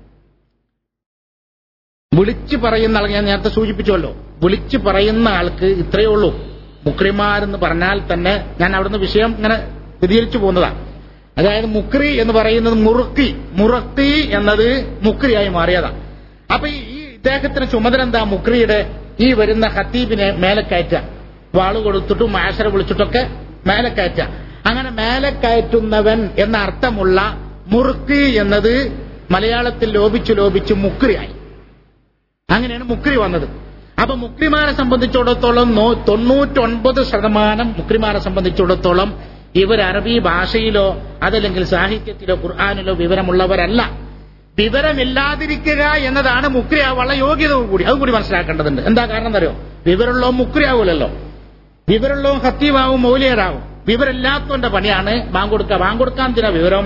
വിളിച്ചു പറയുന്ന ആൾ ഞാൻ നേരത്തെ സൂചിപ്പിച്ചുവല്ലോ വിളിച്ചു പറയുന്ന ആൾക്ക് ഇത്രയേ ഉള്ളൂ മുക്രിമാരെന്ന് പറഞ്ഞാൽ തന്നെ ഞാൻ അവിടുന്ന് വിഷയം ഇങ്ങനെ വ്യതിചലിച്ചു പോകുന്നതാണ് അതായത് മുക്രി എന്ന് പറയുന്നത് മുറുക്കി മുറക്കി എന്നത് മുക്രിയായി മാറിയതാണ് അപ്പൊ ഈ ഈ ഇദ്ദേഹത്തിന് ചുമതല എന്താ മുക്രിയുടെ ഈ വരുന്ന ഹത്തീബിനെ മേലെ കയറ്റുക വാള് കൊടുത്തിട്ടും മാശര വിളിച്ചിട്ടൊക്കെ മേലെ കയറ്റുക അങ്ങനെ മേലെ കയറ്റുന്നവൻ എന്ന അർത്ഥമുള്ള മുറുക്കി എന്നത് മലയാളത്തിൽ ലോപിച്ചു ലോപിച്ചു മുക്രിയായി അങ്ങനെയാണ് മുക്രി വന്നത് അപ്പൊ മുക്രിമാരെ സംബന്ധിച്ചിടത്തോളം നോ- തൊണ്ണൂറ്റൊൻപത് ശതമാനം മുക്രിമാരെ സംബന്ധിച്ചിടത്തോളം ഇവർ അറബി ഭാഷയിലോ അതല്ലെങ്കിൽ സാഹിത്യത്തിലോ ഖുർആാനിലോ വിവരമുള്ളവരല്ല വിവരമില്ലാതിരിക്കുക എന്നതാണ് മുക്രിയാവുള്ള യോഗ്യത കൂടി അത് കൂടി മനസ്സിലാക്കേണ്ടതുണ്ട് എന്താ കാരണം എന്നറിയോ വിവരമുള്ളോ മുക്രിയാവൂലല്ലോ വിവരമുള്ളോ ഹത്തീവാവും മൗലിയരാവും വിവരമില്ലാത്തവന്റെ പണിയാണ് ബാങ്ക് കൊടുക്കുക ബാങ്ക് കൊടുക്കാൻ എന്തിനാ വിവരം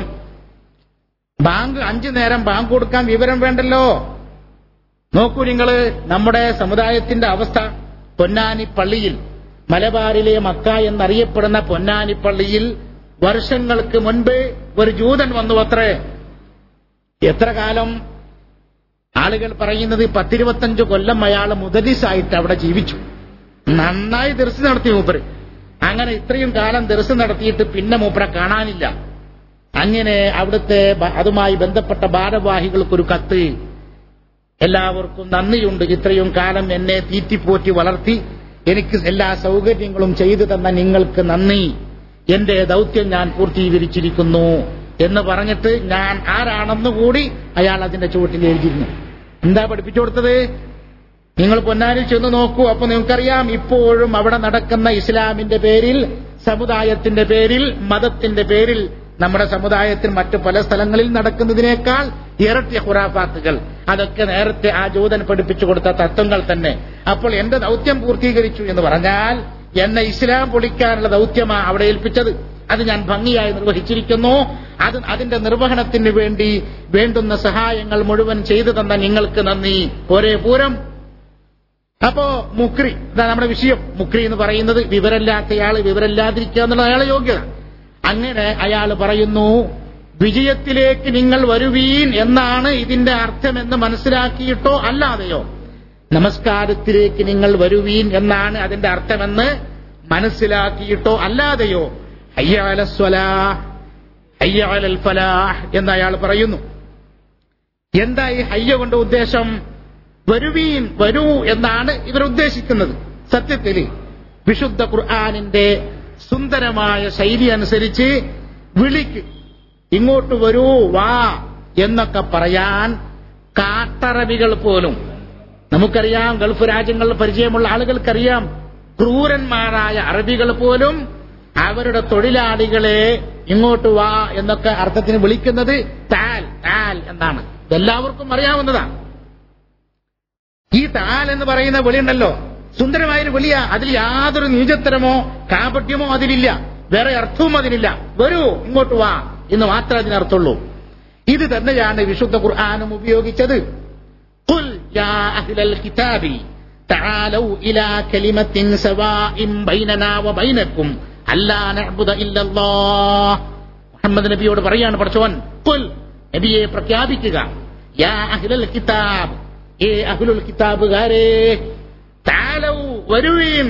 ബാങ്ക് അഞ്ചു നേരം ബാങ്ക് കൊടുക്കാൻ വിവരം വേണ്ടല്ലോ നോക്കൂ നിങ്ങൾ നമ്മുടെ സമുദായത്തിന്റെ അവസ്ഥ പൊന്നാനി പള്ളിയിൽ മലബാറിലെ മക്ക എന്നറിയപ്പെടുന്ന പൊന്നാനി പള്ളിയിൽ വർഷങ്ങൾക്ക് മുൻപ് ഒരു ജൂതൻ വന്നു അത്രേ എത്ര കാലം ആളുകൾ പറയുന്നത് പത്തിരുപത്തഞ്ച് കൊല്ലം അയാൾ മുതലിസായിട്ട് അവിടെ ജീവിച്ചു നന്നായി ദർശനം നടത്തി മൂപ്പര് അങ്ങനെ ഇത്രയും കാലം ദർശനം നടത്തിയിട്ട് പിന്നെ മൂപ്പരെ കാണാനില്ല അങ്ങനെ അവിടുത്തെ ബ- അതുമായി ബന്ധപ്പെട്ട ഭാരവാഹികൾക്കൊരു കത്ത് എല്ലാവർക്കും നന്ദിയുണ്ട് ഇത്രയും കാലം എന്നെ തീറ്റിപ്പോറ്റി വളർത്തി എനിക്ക് എല്ലാ സൗകര്യങ്ങളും ചെയ്തു തന്ന നിങ്ങൾക്ക് നന്ദി എന്റെ ദൗത്യം ഞാൻ പൂർത്തീകരിച്ചിരിക്കുന്നു എന്ന് പറഞ്ഞിട്ട് ഞാൻ ആരാണെന്ന് കൂടി അയാൾ അതിന്റെ ചുവട്ടിൽ എഴുതിയിരുന്നു എന്താ പഠിപ്പിച്ചു കൊടുത്തത് നിങ്ങൾ പൊന്നാനിൽ ചെന്ന് നോക്കൂ അപ്പൊ നിങ്ങൾക്കറിയാം ഇപ്പോഴും അവിടെ നടക്കുന്ന ഇസ്ലാമിന്റെ പേരിൽ സമുദായത്തിന്റെ പേരിൽ മതത്തിന്റെ പേരിൽ നമ്മുടെ സമുദായത്തിൽ മറ്റു പല സ്ഥലങ്ങളിൽ നടക്കുന്നതിനേക്കാൾ ഇരട്ടിയ ഖുറാഫാത്തുകൾ അതൊക്കെ നേരത്തെ ആ ജൂതൻ പഠിപ്പിച്ചു കൊടുത്ത തത്വങ്ങൾ തന്നെ അപ്പോൾ എന്റെ ദൗത്യം പൂർത്തീകരിച്ചു എന്ന് പറഞ്ഞാൽ എന്നെ ഇസ്ലാം പൊളിക്കാനുള്ള ദൗത്യമാ അവിടെ ഏൽപ്പിച്ചത് അത് ഞാൻ ഭംഗിയായി നിർവഹിച്ചിരിക്കുന്നു അത് അതിന്റെ നിർവഹണത്തിന് വേണ്ടി വേണ്ടുന്ന സഹായങ്ങൾ മുഴുവൻ ചെയ്തു തന്ന നിങ്ങൾക്ക് നന്ദി ഒരേ പൂരം അപ്പോ മുക്രി ഇതാ നമ്മുടെ വിഷയം മുക്രി എന്ന് പറയുന്നത് വിവരമില്ലാത്തയാള് വിവരമില്ലാതിരിക്കുക എന്നുള്ള അയാളെ യോഗ്യത അങ്ങനെ അയാൾ പറയുന്നു വിജയത്തിലേക്ക് നിങ്ങൾ വരുവീൻ എന്നാണ് ഇതിന്റെ അർത്ഥമെന്ന് മനസ്സിലാക്കിയിട്ടോ അല്ലാതെയോ നമസ്കാരത്തിലേക്ക് നിങ്ങൾ വരുവീൻ എന്നാണ് അതിന്റെ അർത്ഥമെന്ന് മനസ്സിലാക്കിയിട്ടോ അല്ലാതെയോ അയ്യാലസ്വലാ അയ്യാലൽ ഫലാഹ് എന്ന് അയാൾ പറയുന്നു എന്താ ഈ ഹയ്യ കൊണ്ട് ഉദ്ദേശം വരുവീൻ വരൂ എന്നാണ് ഇവർ ഉദ്ദേശിക്കുന്നത് സത്യത്തിൽ വിശുദ്ധ ഖുർആാനിന്റെ സുന്ദരമായ ശൈലി അനുസരിച്ച് വിളിക്ക് ഇങ്ങോട്ട് വരൂ വാ എന്നൊക്കെ പറയാൻ കാട്ടറബികൾ പോലും നമുക്കറിയാം ഗൾഫ് രാജ്യങ്ങളിൽ പരിചയമുള്ള ആളുകൾക്കറിയാം ക്രൂരന്മാരായ അറബികൾ പോലും അവരുടെ തൊഴിലാളികളെ ഇങ്ങോട്ട് വാ എന്നൊക്കെ അർത്ഥത്തിന് വിളിക്കുന്നത് താൽ താൽ എന്നാണ് ഇതെല്ലാവർക്കും അറിയാവുന്നതാണ് ഈ താൽ എന്ന് പറയുന്ന വിളിയുണ്ടല്ലോ സുന്ദരമായൊരു വിളിയ അതിൽ യാതൊരു നീചത്തരമോ കാപട്യമോ അതിലില്ല വേറെ അർത്ഥവും അതിനില്ല വരൂ ഇങ്ങോട്ട് വാ എന്ന് മാത്രമേ അതിനർത്ഥമുള്ളൂ ഇത് തന്നെയാണ് വിശുദ്ധ ഖുർആാനും ഉപയോഗിച്ചത് قل يا أهل الكتاب تعالوا إلى كلمة سواء بيننا وبينكم ألا نعبد إلا الله മുഹമ്മദ് നബിയോട് പറയാണ് പഠിച്ചവൻ കുൽ നബിയെ പ്രഖ്യാപിക്കുക യാ അഹ്ലൽ കിതാബ് ഏ അഹ്ലുൽ കിതാബുകാരെ താലൗ വരുവീൻ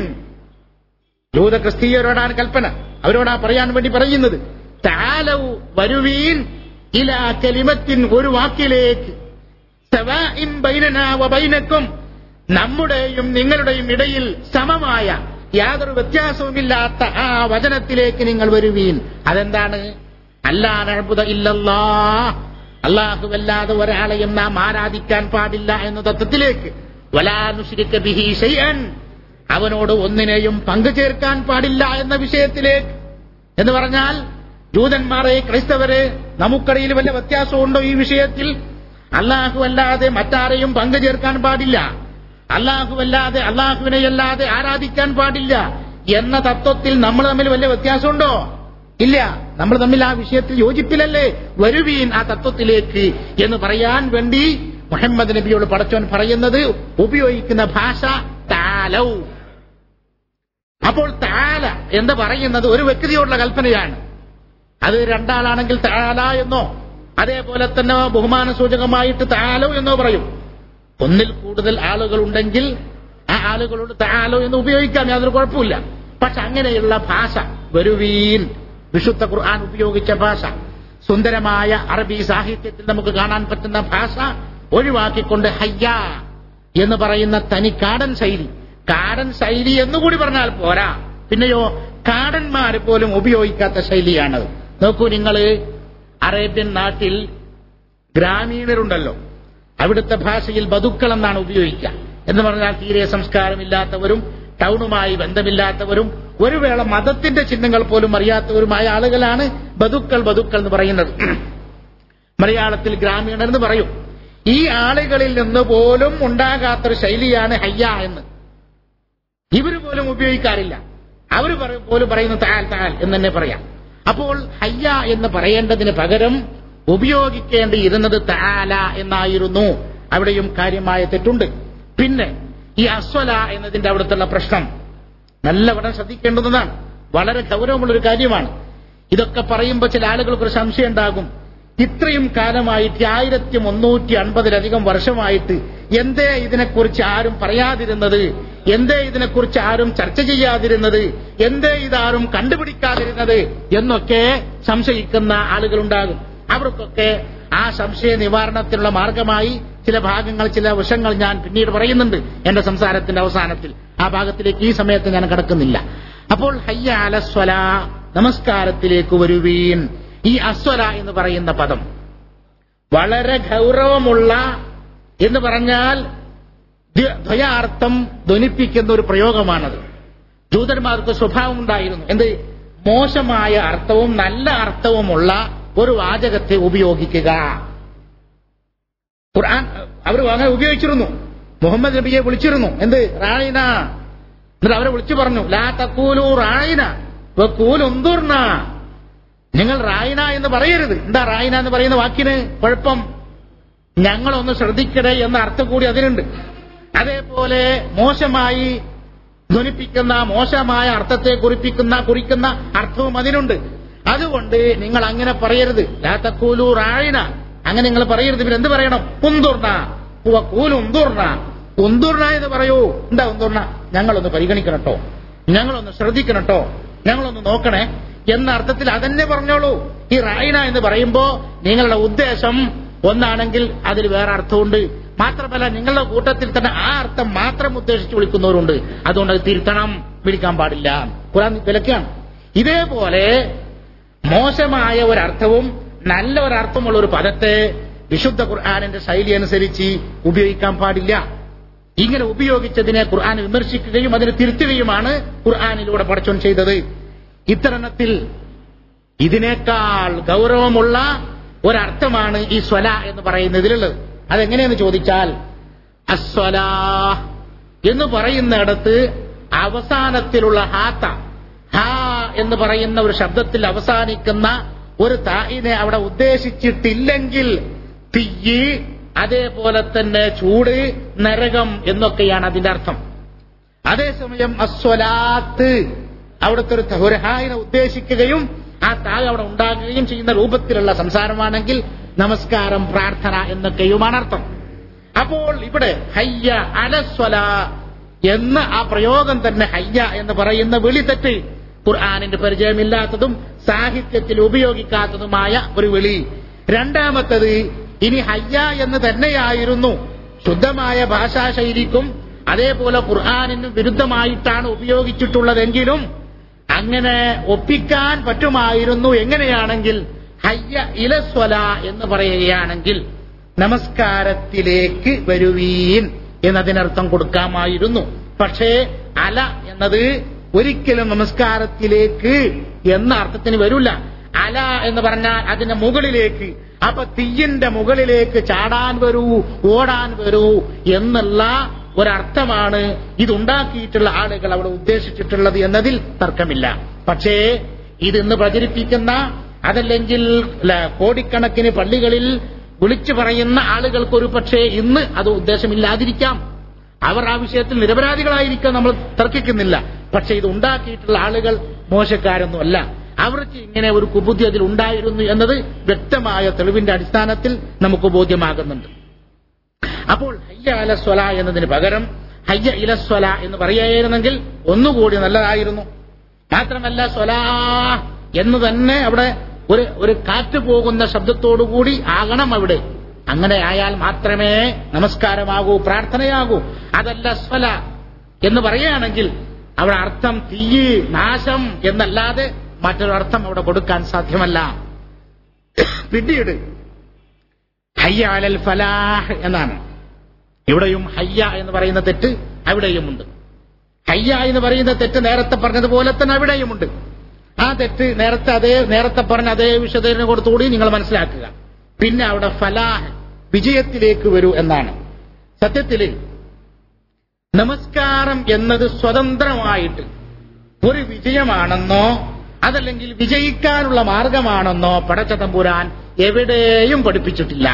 ജൂത ക്രിസ്തീയരോടാണ് കൽപ്പന അവരോടാ പറയാൻ വേണ്ടി പറയുന്നത് താലൗ വരുവീൻ ഇലാ കലിമത്തിൻ ഒരു വാക്കിലേക്ക് സവാഇൻ ബൈനനാ വബൈനക്കും നമ്മുടെയും നിങ്ങളുടെയും ഇടയിൽ സമമായ യാതൊരു വ്യത്യാസവുമില്ലാത്ത ആ വചനത്തിലേക്ക് നിങ്ങൾ വരുവീൻ അതെന്താണ് അല്ലാ നഅ്ബുദ ഇല്ലല്ലാ അല്ലാഹുവല്ലാതെ ഒരാളെയും നാം ആരാധിക്കാൻ പാടില്ല എന്ന തത്വത്തിലേക്ക് വലാ നുശ്രിക ബിഹി ശൈഅൻ അവനോട് ഒന്നിനെയും പങ്കു ചേർക്കാൻ പാടില്ല എന്ന വിഷയത്തിലേക്ക് എന്ന് പറഞ്ഞാൽ ജൂതന്മാരെ ക്രൈസ്തവരെ നമുക്കിടയിൽ വല്ല വ്യത്യാസമുണ്ടോ ഈ വിഷയത്തിൽ അള്ളാഹു അല്ലാതെ മറ്റാരെയും പങ്കു ചേർക്കാൻ പാടില്ല അള്ളാഹു അല്ലാതെ അള്ളാഹുവിനെ അല്ലാതെ ആരാധിക്കാൻ പാടില്ല എന്ന തത്വത്തിൽ നമ്മൾ തമ്മിൽ വല്ല വ്യത്യാസമുണ്ടോ ഇല്ല നമ്മൾ തമ്മിൽ ആ വിഷയത്തിൽ യോജിപ്പിലല്ലേ വരുവീൻ ആ തത്വത്തിലേക്ക് എന്ന് പറയാൻ വേണ്ടി മുഹമ്മദ് നബിയോട് പടച്ചോൻ പറയുന്നത് ഉപയോഗിക്കുന്ന ഭാഷ താലൗ അപ്പോൾ താല എന്ന് പറയുന്നത് ഒരു വ്യക്തിയോടുള്ള കൽപ്പനയാണ് അത് രണ്ടാളാണെങ്കിൽ താല എന്നോ അതേപോലെ തന്നെ ബഹുമാന സൂചകമായിട്ട് താലോ എന്നോ പറയും ഒന്നിൽ കൂടുതൽ ആളുകൾ ഉണ്ടെങ്കിൽ ആ ആളുകളോട് താലോ എന്ന് ഉപയോഗിക്കാം യാതൊരു കുഴപ്പമില്ല പക്ഷെ അങ്ങനെയുള്ള ഭാഷ വരുവീൻ വിശുദ്ധ ഖുർആൻ ഉപയോഗിച്ച ഭാഷ സുന്ദരമായ അറബി സാഹിത്യത്തിൽ നമുക്ക് കാണാൻ പറ്റുന്ന ഭാഷ ഒഴിവാക്കിക്കൊണ്ട് ഹയ്യ എന്ന് പറയുന്ന തനി കാടൻ ശൈലി കാടൻ ശൈലി എന്നുകൂടി പറഞ്ഞാൽ പോരാ പിന്നെയോ കാടന്മാർ പോലും ഉപയോഗിക്കാത്ത ശൈലിയാണത് നോക്കൂ നിങ്ങൾ അറേബ്യൻ നാട്ടിൽ ഗ്രാമീണരുണ്ടല്ലോ അവിടുത്തെ ഭാഷയിൽ ബതുക്കൾ എന്നാണ് ഉപയോഗിക്കുക എന്ന് പറഞ്ഞാൽ തീരെ സംസ്കാരമില്ലാത്തവരും ടൗണുമായി ബന്ധമില്ലാത്തവരും ഒരു വേള മതത്തിന്റെ ചിഹ്നങ്ങൾ പോലും അറിയാത്തവരുമായ ആളുകളാണ് ബതുക്കൾ ബതുക്കൾ എന്ന് പറയുന്നത് മലയാളത്തിൽ ഗ്രാമീണർ എന്ന് പറയും ഈ ആളുകളിൽ നിന്ന് പോലും ഉണ്ടാകാത്തൊരു ശൈലിയാണ് ഹയ്യ എന്ന് ഇവർ പോലും ഉപയോഗിക്കാറില്ല അവർ പോലും പറയുന്നു താൽ താൽ എന്ന് തന്നെ പറയാം അപ്പോൾ ഹയ്യ എന്ന് പറയേണ്ടതിന് പകരം ഉപയോഗിക്കേണ്ടിയിരുന്നത് താല എന്നായിരുന്നു അവിടെയും കാര്യമായ തെറ്റുണ്ട് പിന്നെ ഈ അസ്വല എന്നതിന്റെ അവിടുത്തെ പ്രശ്നം നല്ലവണ്ണം ശ്രദ്ധിക്കേണ്ടുന്നതാണ് വളരെ ഗൗരവമുള്ള ഒരു കാര്യമാണ് ഇതൊക്കെ പറയുമ്പോൾ ചില ആളുകൾക്ക് ഒരു സംശയം ഉണ്ടാകും ഇത്രയും കാലമായിട്ട് ആയിരത്തി മുന്നൂറ്റി അൻപതിലധികം വർഷമായിട്ട് എന്തേ ഇതിനെക്കുറിച്ച് ആരും പറയാതിരുന്നത് എന്തേ ഇതിനെക്കുറിച്ച് ആരും ചർച്ച ചെയ്യാതിരുന്നത് എന്തേ ഇതാരും കണ്ടുപിടിക്കാതിരുന്നത് എന്നൊക്കെ സംശയിക്കുന്ന ആളുകളുണ്ടാകും അവർക്കൊക്കെ ആ സംശയ നിവാരണത്തിനുള്ള മാർഗമായി ചില ഭാഗങ്ങൾ ചില വശങ്ങൾ ഞാൻ പിന്നീട് പറയുന്നുണ്ട് എന്റെ സംസാരത്തിന്റെ അവസാനത്തിൽ ആ ഭാഗത്തിലേക്ക് ഈ സമയത്ത് ഞാൻ കടക്കുന്നില്ല അപ്പോൾ ഹയ്യ അലസ്വല നമസ്കാരത്തിലേക്ക് വരുവീൻ ഈ അസ്വല എന്ന് പറയുന്ന പദം വളരെ ഗൗരവമുള്ള എന്ന് പറഞ്ഞാൽ ദ്വയാർത്ഥം ധ്വനിപ്പിക്കുന്ന ഒരു പ്രയോഗമാണത് ജൂതന്മാർക്ക് സ്വഭാവം ഉണ്ടായിരുന്നു എന്ത് മോശമായ അർത്ഥവും നല്ല അർത്ഥവുമുള്ള ഒരു വാചകത്തെ ഉപയോഗിക്കുക ഖുർആൻ അവർ അങ്ങനെ ഉപയോഗിച്ചിരുന്നു മുഹമ്മദ് നബിയെ വിളിച്ചിരുന്നു എന്ത് റായിന എന്നിട്ട് അവരെ വിളിച്ചു പറഞ്ഞു ലാ തക്കൂലു റായിന കൂലുന്തുർന നിങ്ങൾ റായിന എന്ന് പറയരുത് എന്താ റായിന എന്ന് പറയുന്ന വാക്കിന് കുഴപ്പം ഞങ്ങളൊന്ന് ശ്രദ്ധിക്കണേ എന്ന അർത്ഥം കൂടി അതിനുണ്ട് അതേപോലെ മോശമായി ധ്വനിപ്പിക്കുന്ന മോശമായ അർത്ഥത്തെ കുറിപ്പിക്കുന്ന കുറിക്കുന്ന അർത്ഥവും അതിനുണ്ട് അതുകൊണ്ട് നിങ്ങൾ അങ്ങനെ പറയരുത് ലാ തക്കൂലു റായിന അങ്ങനെ നിങ്ങൾ പറയരുത് പിന്നെ എന്ത് പറയണം ഉന്തുർണ കൂലു ഉന്തുർണ ഉന്തുർണ എന്ന് പറയൂ എന്താ ഉന്തുർണ ഞങ്ങളൊന്ന് പരിഗണിക്കണട്ടോ ഞങ്ങളൊന്ന് ശ്രദ്ധിക്കണട്ടോ ഞങ്ങളൊന്ന് നോക്കണേ എന്ന അർത്ഥത്തിൽ അതന്നെ പറഞ്ഞോളൂ ഈ റായിന എന്ന് പറയുമ്പോ നിങ്ങളുടെ ഉദ്ദേശം ഒന്നാണെങ്കിൽ അതിൽ വേറെ അർത്ഥമുണ്ട് മാത്രമല്ല നിങ്ങളുടെ കൂട്ടത്തിൽ തന്നെ ആ അർത്ഥം മാത്രം ഉദ്ദേശിച്ച് വിളിക്കുന്നവരുണ്ട് അതുകൊണ്ട് അത് തിരുത്തണം വിളിക്കാൻ പാടില്ല ഖുറാൻ വിലക്കാണ് ഇതേപോലെ മോശമായ ഒരർത്ഥവും നല്ല ഒരർത്ഥമുള്ള ഒരു പദത്തെ വിശുദ്ധ ഖുർആാനിന്റെ ശൈലി അനുസരിച്ച് ഉപയോഗിക്കാൻ പാടില്ല ഇങ്ങനെ ഉപയോഗിച്ചതിനെ ഖുർആൻ വിമർശിക്കുകയും അതിനെ തിരുത്തുകയുമാണ് ഖുർആാനിലൂടെ പടച്ചോൻ ചെയ്തത് ഇത്തരണത്തിൽ ഇതിനേക്കാൾ ഗൗരവമുള്ള ഒരർത്ഥമാണ് ഈ സ്വല എന്ന് പറയുന്നതിലുള്ളത് അതെങ്ങനെയെന്ന് ചോദിച്ചാൽ അസ്വലാ എന്ന് പറയുന്നിടത്ത് അവസാനത്തിലുള്ള ഹാത്ത ഹാ എന്ന് പറയുന്ന ഒരു ശബ്ദത്തിൽ അവസാനിക്കുന്ന ഒരു തായിനെ അവിടെ ഉദ്ദേശിച്ചിട്ടില്ലെങ്കിൽ തീയ് അതേപോലെ തന്നെ ചൂട് നരകം എന്നൊക്കെയാണ് അതിന്റെ അർത്ഥം അതേസമയം അസ്വലാത്ത് അവിടുത്തെ ഒരു ഒരു ഉദ്ദേശിക്കുകയും ആ താഴ് അവിടെ ഉണ്ടാകുകയും ചെയ്യുന്ന രൂപത്തിലുള്ള സംസാരമാണെങ്കിൽ നമസ്കാരം പ്രാർത്ഥന എന്നൊക്കെയുമാണ് അർത്ഥം അപ്പോൾ ഇവിടെ ഹയ്യ അലസ്വല എന്ന ആ പ്രയോഗം തന്നെ ഹയ്യ എന്ന് പറയുന്ന വിളി തെറ്റ് ഖുർആാനിന്റെ പരിചയമില്ലാത്തതും സാഹിത്യത്തിൽ ഉപയോഗിക്കാത്തതുമായ ഒരു വിളി രണ്ടാമത്തത് ഇനി ഹയ്യ എന്ന് തന്നെയായിരുന്നു ശുദ്ധമായ ഭാഷാശൈലിക്കും അതേപോലെ ഖുർആാനിന് വിരുദ്ധമായിട്ടാണ് ഉപയോഗിച്ചിട്ടുള്ളതെങ്കിലും അങ്ങനെ ഒപ്പിക്കാൻ പറ്റുമായിരുന്നു എങ്ങനെയാണെങ്കിൽ ഹയ്യ ഇലസ്വല എന്ന് പറയുകയാണെങ്കിൽ നമസ്കാരത്തിലേക്ക് വരുവീൻ എന്നതിനർത്ഥം കൊടുക്കാമായിരുന്നു പക്ഷേ അല എന്നത് ഒരിക്കലും നമസ്കാരത്തിലേക്ക് എന്ന അർത്ഥത്തിന് വരില്ല അല എന്ന് പറഞ്ഞാൽ അതിന്റെ മുകളിലേക്ക് അപ്പൊ തീയിന്റെ മുകളിലേക്ക് ചാടാൻ വരൂ ഓടാൻ വരൂ എന്നുള്ള ഒരർത്ഥമാണ് ഇതുണ്ടാക്കിയിട്ടുള്ള ആളുകൾ അവിടെ ഉദ്ദേശിച്ചിട്ടുള്ളത് എന്നതിൽ തർക്കമില്ല പക്ഷേ ഇതിന്ന് പ്രചരിപ്പിക്കുന്ന അതല്ലെങ്കിൽ കോടിക്കണക്കിന് പള്ളികളിൽ വിളിച്ചു പറയുന്ന ആളുകൾക്ക് ഒരു പക്ഷേ ഇന്ന് അത് ഉദ്ദേശമില്ലാതിരിക്കാം അവർ ആ വിഷയത്തിൽ നിരപരാധികളായിരിക്കാൻ നമ്മൾ തർക്കിക്കുന്നില്ല പക്ഷെ ഇത് ഉണ്ടാക്കിയിട്ടുള്ള ആളുകൾ മോശക്കാരൊന്നുമല്ല അവർക്ക് ഇങ്ങനെ ഒരു കുബുദ്ധി അതിൽ ഉണ്ടായിരുന്നു എന്നത് വ്യക്തമായ തെളിവിന്റെ അടിസ്ഥാനത്തിൽ നമുക്ക് ബോധ്യമാകുന്നുണ്ട് അപ്പോൾ ഹയ്യ അലസ്വല എന്നതിന് പകരം ഹയ്യ ഇലസ്വല എന്ന് പറയുകയായിരുന്നെങ്കിൽ ഒന്നുകൂടി നല്ലതായിരുന്നു മാത്രമല്ല സ്വലാ എന്ന് തന്നെ അവിടെ ഒരു ഒരു കാറ്റ് പോകുന്ന ശബ്ദത്തോടുകൂടി ആകണം അവിടെ അങ്ങനെ ആയാൽ മാത്രമേ നമസ്കാരമാകൂ പ്രാർത്ഥനയാകൂ അതല്ല സ്വല എന്ന് പറയുകയാണെങ്കിൽ അവിടെ അർത്ഥം തീയ് നാശം എന്നല്ലാതെ മറ്റൊരർത്ഥം അവിടെ കൊടുക്കാൻ സാധ്യമല്ല പിന്നീട് ഹയ്യ അലൽ ഫലാഹ് എന്നാണ് ഇവിടെയും ഹയ്യ എന്ന് പറയുന്ന തെറ്റ് അവിടെയുമുണ്ട് ഹയ്യ എന്ന് പറയുന്ന തെറ്റ് നേരത്തെ പറഞ്ഞതുപോലെ തന്നെ അവിടെയുമുണ്ട് ആ തെറ്റ് നേരത്തെ അതേ നേരത്തെ പറഞ്ഞ അതേ വിശദീകരണം കൊടുത്തുകൂടി നിങ്ങൾ മനസ്സിലാക്കുക പിന്നെ അവിടെ ഫലാഹ് വിജയത്തിലേക്ക് വരൂ എന്നാണ് സത്യത്തിൽ നമസ്കാരം എന്നത് സ്വതന്ത്രമായിട്ട് ഒരു വിജയമാണെന്നോ അതല്ലെങ്കിൽ വിജയിക്കാനുള്ള മാർഗമാണെന്നോ പടച്ച തമ്പുരാൻ എവിടെയും പഠിപ്പിച്ചിട്ടില്ല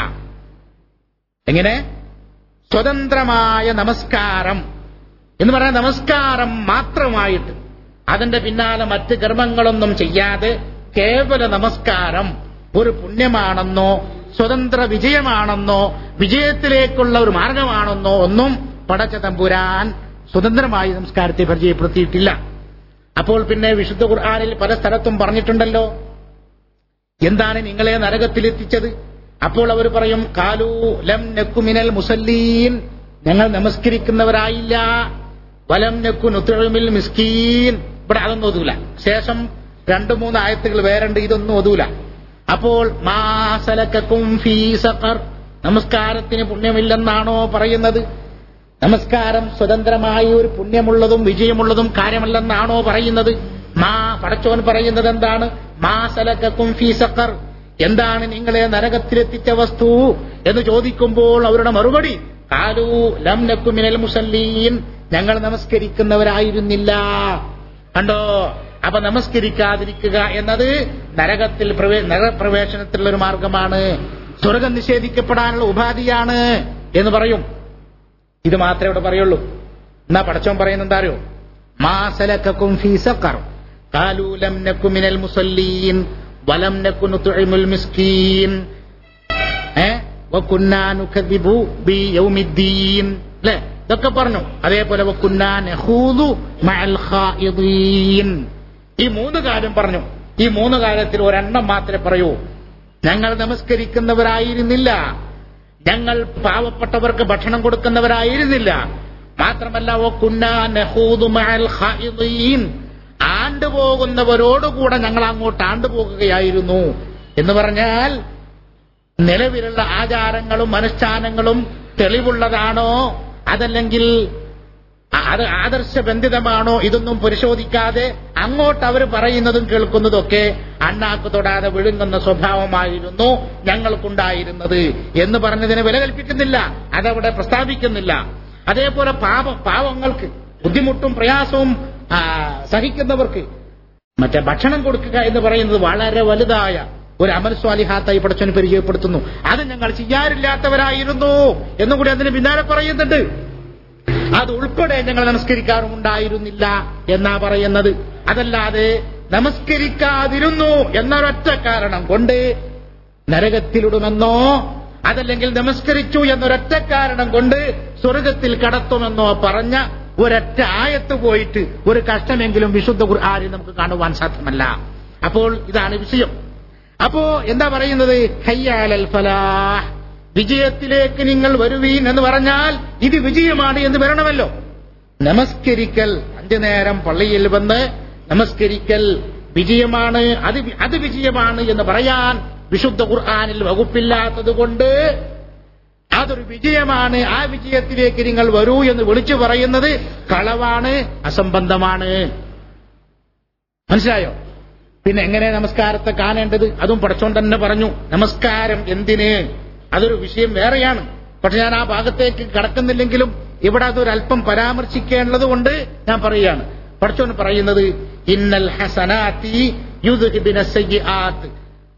എങ്ങനെ സ്വതന്ത്രമായ നമസ്കാരം എന്ന് പറയാൻ നമസ്കാരം മാത്രമായിട്ട് അതിന്റെ പിന്നാലെ മറ്റ് കർമ്മങ്ങളൊന്നും ചെയ്യാതെ കേവല നമസ്കാരം ഒരു പുണ്യമാണെന്നോ സ്വതന്ത്ര വിജയമാണെന്നോ വിജയത്തിലേക്കുള്ള ഒരു മാർഗമാണെന്നോ ഒന്നും പടച്ച തമ്പുരാൻ സ്വതന്ത്രമായി നമസ്കാരത്തെ പരിചയപ്പെടുത്തിയിട്ടില്ല അപ്പോൾ പിന്നെ വിശുദ്ധ ഖുർആാനിൽ പല സ്ഥലത്തും പറഞ്ഞിട്ടുണ്ടല്ലോ എന്താണ് നിങ്ങളെ നരകത്തിലെത്തിച്ചത് അപ്പോൾ അവർ പറയും കാലു ലം നെക്കുമിനൽ മുസല്ലീൻ ഞങ്ങൾ നമസ്കരിക്കുന്നവരായില്ല വലം നെക്കു നുത്തുമിൽ മിസ്കീൻ ഇവിടെ അതൊന്നും ഒതൂല ശേഷം രണ്ടു മൂന്ന് ആയത്തുകൾ വേറുണ്ട് ഇതൊന്നും ഒതൂല അപ്പോൾ മാസലക്കും ഫീ സഖർ നമസ്കാരത്തിന് പുണ്യമില്ലെന്നാണോ പറയുന്നത് നമസ്കാരം സ്വതന്ത്രമായി ഒരു പുണ്യമുള്ളതും വിജയമുള്ളതും കാര്യമല്ലെന്നാണോ പറയുന്നത് മാ പടച്ചോൻ പറയുന്നത് എന്താണ് മാസലക്കും ഫീ സഖർ എന്താണ് നിങ്ങളെ നരകത്തിലെത്തിച്ച വസ്തു എന്ന് ചോദിക്കുമ്പോൾ അവരുടെ മറുപടി കാലു ലം നക്കുമിനൽ മുസല്ലീൻ ഞങ്ങൾ നമസ്കരിക്കുന്നവരായിരുന്നില്ല കണ്ടോ അപ്പൊ നമസ്കരിക്കാതിരിക്കുക എന്നത് നരകത്തിൽ പ്രവേ നരകപ്രവേശനത്തിലുള്ള ഒരു മാർഗമാണ് സ്വർഗം നിഷേധിക്കപ്പെടാനുള്ള ഉപാധിയാണ് എന്ന് പറയും ഇത് മാത്രമേ ഇവിടെ പറയുള്ളൂ എന്നാ പടച്ചോൻ പറയുന്ന എന്താ അറിയോ മാസലക്കും ഫീസക്കർ കാലൂലം നക്കുമിനൽ മുസല്ലീൻ വലം നക്കു നുതുഇമുൽ മിസ്കീൻ ഏ വകുന്നാനുകദിബു ബി യൗമിദ്ദീൻ അല്ലേ ഇതൊക്കെ പറഞ്ഞു അതേപോലെ വകുന്നാനഹൂദു മഅൽ ഖായിദീൻ ഈ മൂന്ന് കാര്യം പറഞ്ഞു ഈ മൂന്ന് കാര്യത്തിൽ ഒരെണ്ണം മാത്രമേ പറയൂ ഞങ്ങൾ നമസ്കരിക്കുന്നവരായിരുന്നില്ല ഞങ്ങൾ പാവപ്പെട്ടവർക്ക് ഭക്ഷണം കൊടുക്കുന്നവരായിരുന്നില്ല മാത്രമല്ല ആണ്ടുപോകുന്നവരോടുകൂടെ ഞങ്ങൾ അങ്ങോട്ട് ആണ്ടുപോകുകയായിരുന്നു എന്ന് പറഞ്ഞാൽ നിലവിലുള്ള ആചാരങ്ങളും അനുഷ്ഠാനങ്ങളും തെളിവുള്ളതാണോ അതല്ലെങ്കിൽ അത് ആദർശബന്ധിതമാണോ ഇതൊന്നും പരിശോധിക്കാതെ അങ്ങോട്ട് അവർ പറയുന്നതും കേൾക്കുന്നതും ഒക്കെ അണ്ണാക്ക് തൊടാതെ വിഴുങ്ങുന്ന സ്വഭാവമായിരുന്നു ഞങ്ങൾക്കുണ്ടായിരുന്നത് എന്ന് പറഞ്ഞതിന് വില കൽപ്പിക്കുന്നില്ല അതവിടെ പ്രസ്താവിക്കുന്നില്ല അതേപോലെ പാപം പാവങ്ങൾക്ക് ബുദ്ധിമുട്ടും പ്രയാസവും സഹിക്കുന്നവർക്ക് മറ്റേ ഭക്ഷണം കൊടുക്കുക എന്ന് പറയുന്നത് വളരെ വലുതായ ഒരു അമൽ സ്വാലിഹാത്തായി പടച്ചവന് പരിചയപ്പെടുത്തുന്നു അത് ഞങ്ങൾ ചെയ്യാറില്ലാത്തവരായിരുന്നു എന്നും കൂടി അതിന് പിന്നാലെ പറയുന്നുണ്ട് അത് ഉൾപ്പെടെ ഞങ്ങൾ നമസ്കരിക്കാറുമുണ്ടായിരുന്നില്ല എന്നാ പറയുന്നത് അതല്ലാതെ നമസ്കരിക്കാതിരുന്നു എന്നൊരൊറ്റ കാരണം കൊണ്ട് നരകത്തിലിടുമെന്നോ അതല്ലെങ്കിൽ നമസ്കരിച്ചു എന്നൊരൊറ്റ കാരണം കൊണ്ട് സ്വർഗത്തിൽ കടത്തുമെന്നോ പറഞ്ഞ ഒരൊറ്റ ആയത്ത് പോയിട്ട് ഒരു കഷ്ടമെങ്കിലും വിശുദ്ധ ഖുർആാനിൽ നമുക്ക് കാണുവാൻ സാധ്യമല്ല അപ്പോൾ ഇതാണ് വിഷയം അപ്പോ എന്താ പറയുന്നത് ഹയ്യാലൽ ഫലാഹ് വിജയത്തിലേക്ക് നിങ്ങൾ വരുവീൻ എന്ന് പറഞ്ഞാൽ ഇത് വിജയമാണ് എന്ന് വരണമല്ലോ നമസ്കരിക്കൽ അഞ്ചു നേരം പള്ളിയിൽ വന്ന് നമസ്കരിക്കൽ വിജയമാണ് അത് അത് വിജയമാണ് എന്ന് പറയാൻ വിശുദ്ധ ഖുർആാനിൽ വകുപ്പില്ലാത്തത് കൊണ്ട് അതൊരു വിജയമാണ് ആ വിജയത്തിലേക്ക് നിങ്ങൾ വരൂ എന്ന് വിളിച്ചു പറയുന്നത് കളവാണ് അസംബന്ധമാണ് മനസ്സിലായോ പിന്നെ എങ്ങനെ നമസ്കാരത്തെ കാണേണ്ടത് അതും പടച്ചോൻ തന്നെ പറഞ്ഞു നമസ്കാരം എന്തിന് അതൊരു വിഷയം വേറെയാണ് പക്ഷെ ഞാൻ ആ ഭാഗത്തേക്ക് കടക്കുന്നില്ലെങ്കിലും ഇവിടെ അതൊരല്പം പരാമർശിക്കേണ്ടത് കൊണ്ട് ഞാൻ പറയുകയാണ് പടച്ചോൻ പറയുന്നത് ഇന്നൽ ഹസനാത്തി യുദ്ഹിബിന സയ്യാത്ത്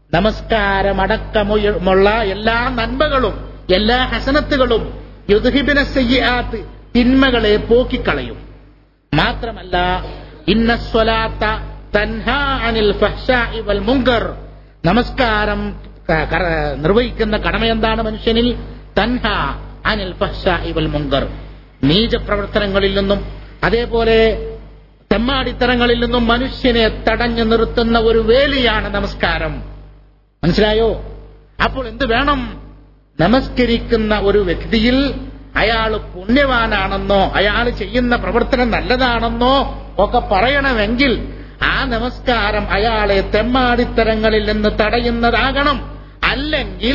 നമസ്കാരമടക്കമുള്ള എല്ലാ നന്മകളും എല്ലാ ഹസനത്തുകളും യുദ്ഹിബിന സയ്യാത്ത് തിന്മകളെ പോക്കിക്കളയും മാത്രമല്ല ഇന്ന സ്വലാത്ത തൻഹാ അനിൽ ഫഹ്ശാഇ വൽ മുങ്കർ നമസ്കാരം നിർവഹിക്കുന്ന കടമ എന്താണ് മനുഷ്യനിൽ തൻഹ അനിൽ ഫഹ്ശാഇ വൽ മുങ്കർ നീച പ്രവർത്തനങ്ങളിൽ നിന്നും അതേപോലെ തെമ്മാടിത്തരങ്ങളിൽ നിന്നും മനുഷ്യനെ തടഞ്ഞു നിർത്തുന്ന ഒരു വേലിയാണ് നമസ്കാരം മനസ്സിലായോ അപ്പോൾ എന്ത് വേണം നമസ്കരിക്കുന്ന ഒരു വ്യക്തിയിൽ അയാൾ പുണ്യവാനാണെന്നോ അയാൾ ചെയ്യുന്ന പ്രവർത്തനം നല്ലതാണെന്നോ ഒക്കെ പറയണമെങ്കിൽ ആ നമസ്കാരം അയാളെ തെമ്മാടിത്തരങ്ങളിൽ നിന്ന് തടയുന്നതാകണം അല്ലെങ്കിൽ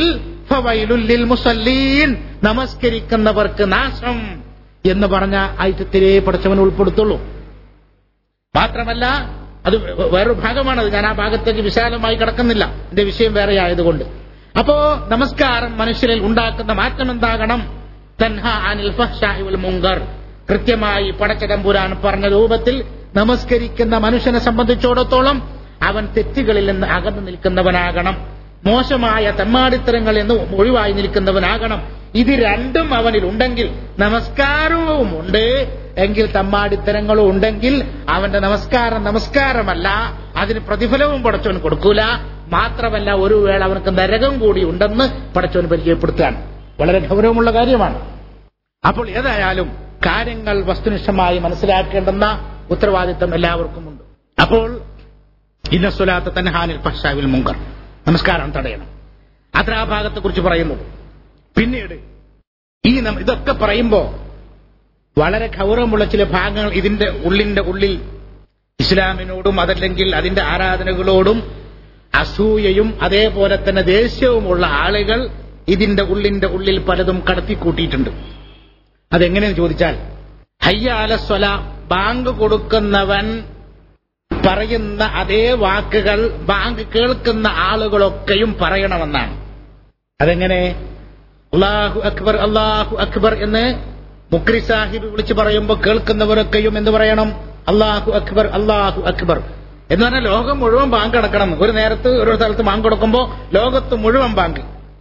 ഫവൈലുൽ ലിൽ മുസല്ലീൻ നമസ്കരിക്കുന്നവർക്ക് നാശം എന്ന് പറഞ്ഞ ഐറ്റത്തിലേ പഠിച്ചവൻ ഉൾപ്പെടുത്തുള്ളൂ മാത്രമല്ല അത് വേറൊരു ഭാഗമാണത് ഞാൻ ആ ഭാഗത്തേക്ക് വിശാലമായി കിടക്കുന്നില്ല എന്റെ വിഷയം വേറെ ആയതുകൊണ്ട് അപ്പോ നമസ്കാരം മനുഷ്യരിൽ ഉണ്ടാക്കുന്ന മാറ്റം എന്താകണം തൻഹ അനിൽ ഫഹ്ശാഇ വൽ മുങ്കർ കൃത്യമായി പടച്ചതമ്പുരാൻ പറഞ്ഞ രൂപത്തിൽ നമസ്കരിക്കുന്ന മനുഷ്യനെ സംബന്ധിച്ചിടത്തോളം അവൻ തെറ്റുകളിൽ നിന്ന് അകന്നു നിൽക്കുന്നവനാകണം മോശമായ തെമ്മാടിത്തരങ്ങളിൽ നിന്ന് ഒഴിവായി നിൽക്കുന്നവനാകണം ഇത് രണ്ടും അവനിൽ ഉണ്ടെങ്കിൽ നമസ്കാരവും ഉണ്ട് എങ്കിൽ തമ്മാടിത്തരങ്ങളും ഉണ്ടെങ്കിൽ അവന്റെ നമസ്കാരം നമസ്കാരമല്ല അതിന് പ്രതിഫലവും പടച്ചവൻ കൊടുക്കൂല മാത്രമല്ല ഒരു വേള അവനക്ക് നരകം കൂടി ഉണ്ടെന്ന് പടച്ചവൻ പരിചയപ്പെടുത്തുകയാണ് വളരെ ഗൗരവമുള്ള കാര്യമാണ് അപ്പോൾ ഏതായാലും കാര്യങ്ങൾ വസ്തുനിഷ്ഠമായി മനസ്സിലാക്കേണ്ടുന്ന ഉത്തരവാദിത്തം എല്ലാവർക്കും ഉണ്ട് അപ്പോൾ ഇന്ന സ്വലാത്ത തൻഹാനിൽ പഷാവിൽ മുങ്കർ നമസ്കാരം തടയണം അത്ര ആ ഭാഗത്തെ കുറിച്ച് പറയുന്നു പിന്നീട് ഈ നം- ഇതൊക്കെ പറയുമ്പോ വളരെ ഗൗരവമുള്ള ചില ഭാഗങ്ങൾ ഇതിന്റെ ഉള്ളിന്റെ ഉള്ളിൽ ഇസ്ലാമിനോടും അതല്ലെങ്കിൽ അതിന്റെ ആരാധനകളോടും അസൂയയും അതേപോലെ തന്നെ ദേഷ്യവുമുള്ള ആളുകൾ ഇതിന്റെ ഉള്ളിന്റെ ഉള്ളിൽ പലതും കടത്തിക്കൂട്ടിയിട്ടുണ്ട് അതെങ്ങനെയെന്ന് ചോദിച്ചാൽ ഹയ്യാലസ്വല ബാങ്ക് കൊടുക്കുന്നവൻ പറയുന്ന അതേ വാക്കുകൾ ബാങ്ക് കേൾക്കുന്ന ആളുകളൊക്കെയും പറയണമെന്നാണ് അതെങ്ങനെ അള്ളാഹു അക്ബർ അള്ളാഹു അക്ബർ എന്ന് മുക്രി സാഹിബ് വിളിച്ചു പറയുമ്പോൾ കേൾക്കുന്നവരൊക്കെയും എന്ന് പറയണം അള്ളാഹു അക്ബർ അള്ളാഹു അക്ബർ എന്ന് പറഞ്ഞാൽ ലോകം മുഴുവൻ ബാങ്ക് അടക്കണം ഒരു നേരത്ത് ഒരു സ്ഥലത്ത് ബാങ്ക് കൊടുക്കുമ്പോൾ ലോകത്ത് മുഴുവൻ ബാങ്ക്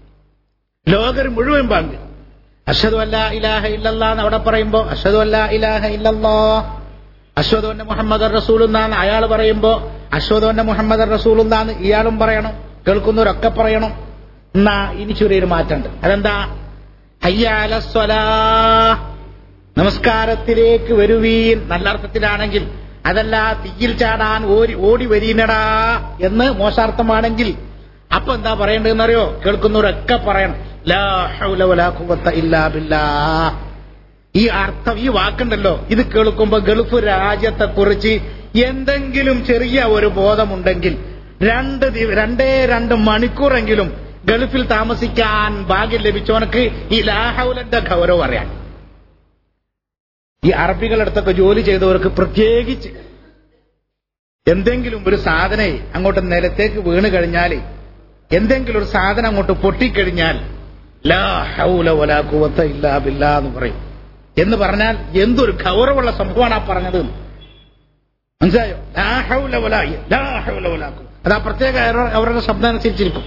ലോകർ മുഴുവൻ ബാങ്ക് അഷദു അല്ല ഇലാഹ ഇല്ലല്ലാ എന്ന് അവിടെ പറയുമ്പോ അഷദു അല്ല ഇലാഹ ഇല്ലല്ലാ അശ്വദ് അന്ന മുഹമ്മദ് റസൂൽ എന്നാണ് അയാൾ പറയുമ്പോ അശ്വദ് അന്ന മുഹമ്മദ് റസൂൽ എന്നാണ് ഇയാളും പറയണം കേൾക്കുന്നവരൊക്കെ പറയണം എന്നാ ഇനി ചെറിയൊരു മാറ്റമുണ്ട് അതെന്താ ഹയ്യാല സ്വലാ നമസ്കാരത്തിലേക്ക് വരുവീൻ നല്ല അർത്ഥത്തിലാണെങ്കിൽ അതല്ല തീയിൽ ചാടാൻ ഓടി ഓടി വരീനടാ എന്ന് മോശാർത്ഥമാണെങ്കിൽ അപ്പൊ എന്താ പറയേണ്ടതെന്നറിയോ കേൾക്കുന്നവരൊക്കെ പറയണം ലാ ഹൗല വലാ ഖുവത്ത ഇല്ലാ ബില്ലാഹ് ഈ അർത്ഥം ഈ വാക്കുണ്ടല്ലോ ഇത് കേൾക്കുമ്പോ ഗൾഫ് രാജ്യത്തെ കുറിച്ച് എന്തെങ്കിലും ചെറിയ ഒരു ബോധമുണ്ടെങ്കിൽ രണ്ട് ദി- രണ്ടേ രണ്ട് മണിക്കൂറെങ്കിലും ഗൾഫിൽ താമസിക്കാൻ ഭാഗ്യം ലഭിച്ചവനക്ക് ഈ ലാഹൗലന്റെ ഗൗരവം അറിയാം ഈ അറബികളടുത്തൊക്കെ ജോലി ചെയ്തവർക്ക് പ്രത്യേകിച്ച് എന്തെങ്കിലും ഒരു സാധനം അങ്ങോട്ട് നിലത്തേക്ക് വീണ് കഴിഞ്ഞാൽ എന്തെങ്കിലും ഒരു സാധനം അങ്ങോട്ട് പൊട്ടിക്കഴിഞ്ഞാൽ ലാ ഹൗല വലാ ഖുവത്ത ഇല്ലാ ബില്ലാ എന്ന് പറയും എന്ന് പറഞ്ഞാൽ എന്തൊരു ഗൗരവമുള്ള സംഭവമാണ് ആ പറഞ്ഞത് മനസ്സിലായോ ലാ ഹൗല വലാ ലാ ഹൗല വലാ ഖുവത്ത. അത് ആ പ്രത്യേക അവരുടെ- അവരുടെ ശബ്ദം അനുസരിച്ചിരിക്കും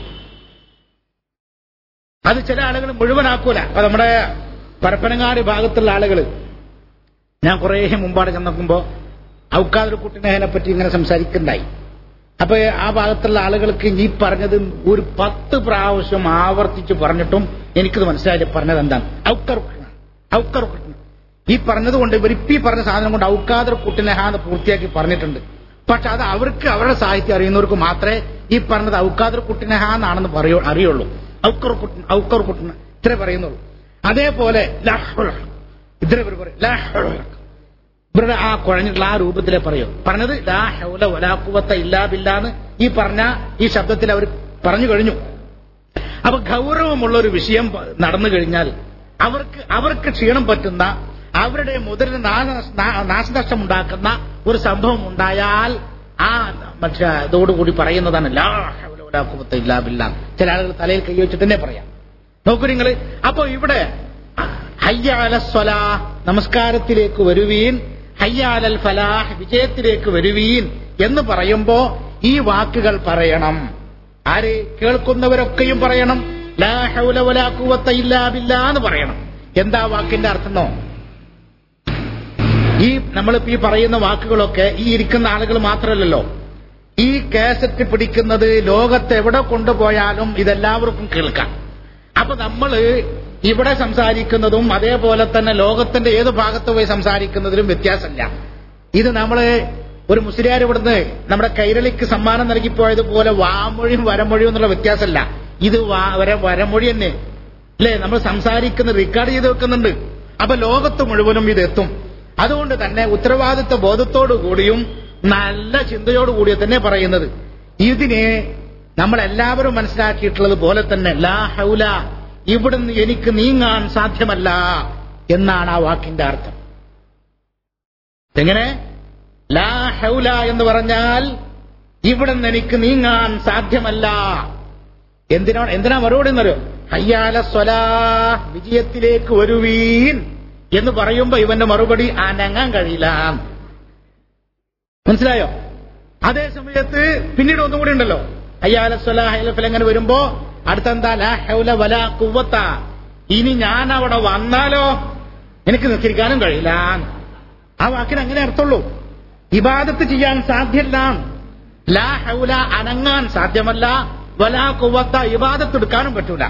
അത് ചില ആളുകൾ മുഴുവനാക്കൂല അപ്പൊ നമ്മുടെ പരപ്പനങ്ങാടി ഭാഗത്തുള്ള ആളുകൾ ഞാൻ കുറേ മുമ്പാട് ചെന്നോക്കുമ്പോ ഔക്കാദർ കുട്ടിനെ പറ്റി ഇങ്ങനെ സംസാരിക്കുന്നുണ്ടായി അപ്പൊ ആ ഭാഗത്തുള്ള ആളുകൾക്ക് ഈ പറഞ്ഞത് ഒരു പത്ത് പ്രാവശ്യം ആവർത്തിച്ച് പറഞ്ഞിട്ടും എനിക്കത് മനസ്സിലായില്ല പറഞ്ഞത് എന്താണ് ഔക്കർ കുട്ടിന ഔക്കർ കുട്ടിന ഈ പറഞ്ഞത് കൊണ്ട് ഇവർ ഇപ്പൊ ഈ പറഞ്ഞ സാധനം കൊണ്ട് ഔക്കാദർ കുട്ടിനെഹ എന്ന് പൂർത്തിയാക്കി പറഞ്ഞിട്ടുണ്ട് പക്ഷെ അത് അവർക്ക് അവരുടെ സാഹിത്യം അറിയുന്നവർക്ക് മാത്രമേ ഈ പറഞ്ഞത് ഔക്കാദർ കുട്ടിനെഹ എന്നാണെന്ന് പറയൂ അറിയുള്ളൂ ഔക്കർ കുട്ടിന ഔക്കർ കുട്ടിന ഇത്രേ പറയുന്നുള്ളൂ അതേപോലെ ലാഹുൽ ഇത്രേ ഇവർ പറയും ലാഹുൽ ഇവരുടെ ആ കുഴഞ്ഞിട്ടുള്ള ആ രൂപത്തിലെ പറയൂ പറഞ്ഞത് ലാ ഹൗല വലാ ഖുവത്ത ഇല്ലാ ബില്ലാന്ന് ഈ പറഞ്ഞ ഈ ശബ്ദത്തിൽ അവർ പറഞ്ഞു കഴിഞ്ഞു അപ്പൊ ഗൗരവമുള്ള ഒരു വിഷയം പ- നടന്നു കഴിഞ്ഞാൽ അവർക്ക് അവർക്ക് ക്ഷീണം പറ്റുന്ന അവരുടെ മുതലിന് നാശ- നാ- നാശനഷ്ടം ഉണ്ടാക്കുന്ന ഒരു സംഭവം ഉണ്ടായാൽ ആ മറ്റേ ഇതോടുകൂടി പറയുന്നതാണ് ലാ ഹൗല വലാ ഖുവത്ത ഇല്ലാ ബില്ലാ ചില ആളുകൾ തലയിൽ കൈ വെച്ചിട്ട് തന്നെ പറയാം നോക്കൂ നിങ്ങൾ അപ്പോ ഇവിടെ ഹയ്യാല സ്വലാ നമസ്കാരത്തിലേക്ക് വരുവീൻ ഹയ്യാലൽ ഫലാഹ് വിജയത്തിലേക്ക് വരുവീൻ എന്ന് പറയുമ്പോ ഈ വാക്കുകൾ പറയണം ആര് കേൾക്കുന്നവരൊക്കെയും പറയണം ലാ ഹൗല വലാ ഖുവത്ത ഇല്ലാ ബില്ലാ എന്ന് പറയണം എന്താ വാക്കിന്റെ അർത്ഥമോ ഈ നമ്മളിപ്പോ ഈ പറയുന്ന വാക്കുകളൊക്കെ ഈ ഇരിക്കുന്ന ആളുകൾ മാത്രമല്ലല്ലോ ഈ കാസറ്റ് പിടിക്കുന്നത് ലോകത്ത് എവിടെ കൊണ്ടുപോയാലും ഇതെല്ലാവർക്കും കേൾക്കാം അപ്പൊ നമ്മള് ഇവിടെ സംസാരിക്കുന്നതും അതേപോലെ തന്നെ ലോകത്തിന്റെ ഏത് ഭാഗത്ത് പോയി സംസാരിക്കുന്നതിലും വ്യത്യാസമില്ല ഇത് നമ്മള് ഒരു മുസ്ലിയാർ ഇവിടുന്ന് നമ്മുടെ കൈരളിക്ക് സമ്മാനം നൽകിപ്പോയതുപോലെ വാമൊഴിയും വരമൊഴിയും എന്നുള്ള വ്യത്യാസമല്ല ഇത് വാ- വര- വരമൊഴി തന്നെ അല്ലേ നമ്മൾ സംസാരിക്കുന്ന റെക്കോർഡ് ചെയ്ത് വെക്കുന്നുണ്ട് അപ്പൊ ലോകത്ത് മുഴുവനും ഇത് എത്തും അതുകൊണ്ട് തന്നെ ഉത്തരവാദിത്വ ബോധത്തോടു കൂടിയും നല്ല ചിന്തയോടു കൂടിയ തന്നെ പറയുന്നത് ഇതിനെ നമ്മൾ എല്ലാവരും മനസ്സിലാക്കിയിട്ടുള്ളത് പോലെ തന്നെ ലാ ഹൗല ഇവിടുന്ന് എനിക്ക് നീങ്ങാൻ സാധ്യമല്ല എന്നാണ് ആ വാക്കിന്റെ അർത്ഥം എങ്ങനെ ലാ ഹൗല എന്ന് പറഞ്ഞാൽ ഇവിടുന്ന് എനിക്ക് നീങ്ങാൻ സാധ്യമല്ല എന്തിനാണ് എന്തിനാ മറുപടി എന്നറിയോ ഹയ്യാല സ്വലാ വിജയത്തിലേക്ക് വരുവീൻ എന്ന് പറയുമ്പോ ഇവന്റെ മറുപടി അനങ്ങാൻ കഴിയില്ല മനസ്സിലായോ അതേ സമയത്ത് പിന്നീട് ഒന്നും കൂടി ഉണ്ടല്ലോ അയ്യാല സ്വലാഹലഫൽ എങ്ങനെ വരുമ്പോ അടുത്തെന്താ ലാ ഹൗല വല കുവത്ത ഇനി ഞാൻ അവിടെ വന്നാലോ എനിക്ക് നിസ്കരിക്കാനും കഴിയില്ല ആ വാക്കിന് അങ്ങനെ അർത്ഥമുള്ളൂ ഇബാദത്ത് ചെയ്യാൻ സാധ്യമല്ല ലാ ഹൗല അനങ്ങാൻ സാധ്യമല്ല വലാ കുവത്ത ഇബാദത്ത് എടുക്കാനും പറ്റൂല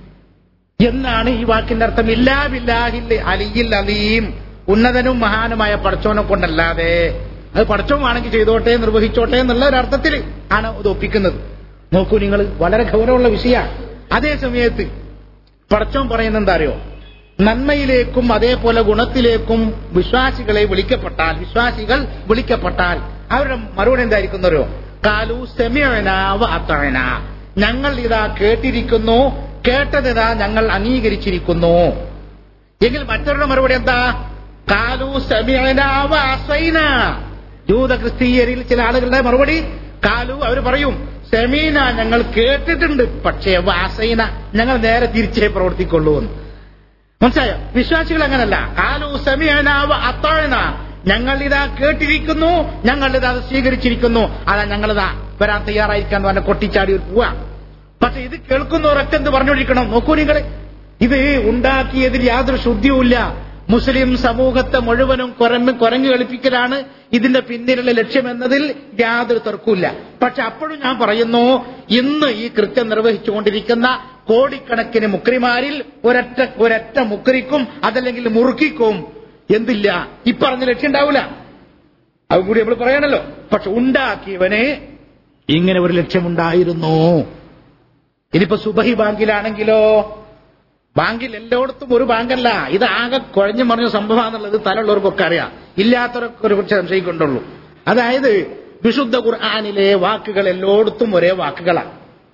എന്നാണ് ഈ വാക്കിന്റെ അർത്ഥം ഇല്ലാ ബില്ലാഹിൽ അലിയിൽ അലീം ഉന്നതനും മഹാനുമായ പടച്ചോനെ കൊണ്ടല്ലാതെ അത് പടച്ചോമാണെങ്കിൽ ചെയ്തോട്ടെ നിർവഹിച്ചോട്ടെ എന്നുള്ള ഒരു അർത്ഥത്തിൽ ആണ് ഇത് ഒപ്പിക്കുന്നത് നോക്കൂ നിങ്ങൾ വളരെ ഗൗരവമുള്ള വിഷയമാണ് അതേ സമയത്ത് പടച്ചോൻ പറയുന്ന എന്താ അറിയോ നന്മയിലേക്കും അതേപോലെ ഗുണത്തിലേക്കും വിശ്വാസികളെ വിളിക്കപ്പെട്ടാൽ വിശ്വാസികൾ വിളിക്കപ്പെട്ടാൽ അവരുടെ മറുപടി എന്തായിരിക്കുന്നവരോ കാലു സെമിയനാവ അത്തഴന ഞങ്ങൾ ഇതാ കേട്ടിരിക്കുന്നു കേട്ടതിതാ ഞങ്ങൾ അംഗീകരിച്ചിരിക്കുന്നു എങ്കിൽ മറ്റവരുടെ മറുപടി എന്താ കാലു സെമിയനാവ അസൈന ജൂത ക്രിസ്തീയരിൽ ചില ആളുകളുടെ മറുപടി കാലു അവർ പറയും സെമീന ഞങ്ങൾ കേട്ടിട്ടുണ്ട് പക്ഷേ വാസൈന ഞങ്ങൾ നേരെ തിരിച്ചേ പ്രവർത്തിക്കൊള്ളൂ എന്ന് മനസ്സിലായോ വിശ്വാസികൾ അങ്ങനല്ല കാലു സെമിയനാവ അത്താഴന ഞങ്ങൾ ഇതാ കേട്ടിരിക്കുന്നു ഞങ്ങൾ ഇതാ അത് സ്വീകരിച്ചിരിക്കുന്നു അതാ ഞങ്ങളിതാ വരാൻ തയ്യാറായിരിക്കാൻ പറഞ്ഞ കൊട്ടിച്ചാടി ഒരു പോവാ പക്ഷെ ഇത് കേൾക്കുന്നവരൊക്കെ എന്ത് പറഞ്ഞുകൊണ്ടിരിക്കണം നോക്കൂ നിങ്ങൾ ഇത് ഉണ്ടാക്കിയതിൽ യാതൊരു ശുദ്ധിയുമില്ല മുസ്ലിം സമൂഹത്തെ മുഴുവനും കുരമ്പ് കുരങ്ങ് കളിപ്പിക്കലാണ് ഇതിന്റെ പിന്നിലുള്ള ലക്ഷ്യമെന്നതിൽ യാതൊരു തർക്കമില്ല പക്ഷെ അപ്പോഴും ഞാൻ പറയുന്നു ഇന്ന് ഈ കൃത്യം നിർവഹിച്ചുകൊണ്ടിരിക്കുന്ന കോടിക്കണക്കിന് മുക്രിമാരിൽ ഒരൊറ്റ ഒരൊറ്റ മുക്രിക്കും അതല്ലെങ്കിൽ മുറുക്കിക്കും എന്തില്ല ഈ പറഞ്ഞ ലക്ഷ്യം ഉണ്ടാവില്ല അത് കൂടി നമ്മൾ പറയണല്ലോ പക്ഷെ ഉണ്ടാക്കിയവന് ഇങ്ങനെ ഒരു ലക്ഷ്യമുണ്ടായിരുന്നു ഇനിയിപ്പോ സുബഹി ബാങ്കിലാണെങ്കിലോ ബാങ്കിൽ എല്ലായിടത്തും ഒരു ബാങ്കല്ല ഇത് ആകെ കുഴഞ്ഞു മറിഞ്ഞ സംഭവമാണെന്നുള്ളത് തലമുള്ളവർക്കൊക്കെ അറിയാം ഇല്ലാത്തവരൊക്കെ ഒരു പക്ഷെ സംശയിക്കൊണ്ടുള്ളൂ അതായത് വിശുദ്ധ ഖുർആാനിലെ വാക്കുകൾ എല്ലായിടത്തും ഒരേ വാക്കുകളാണ്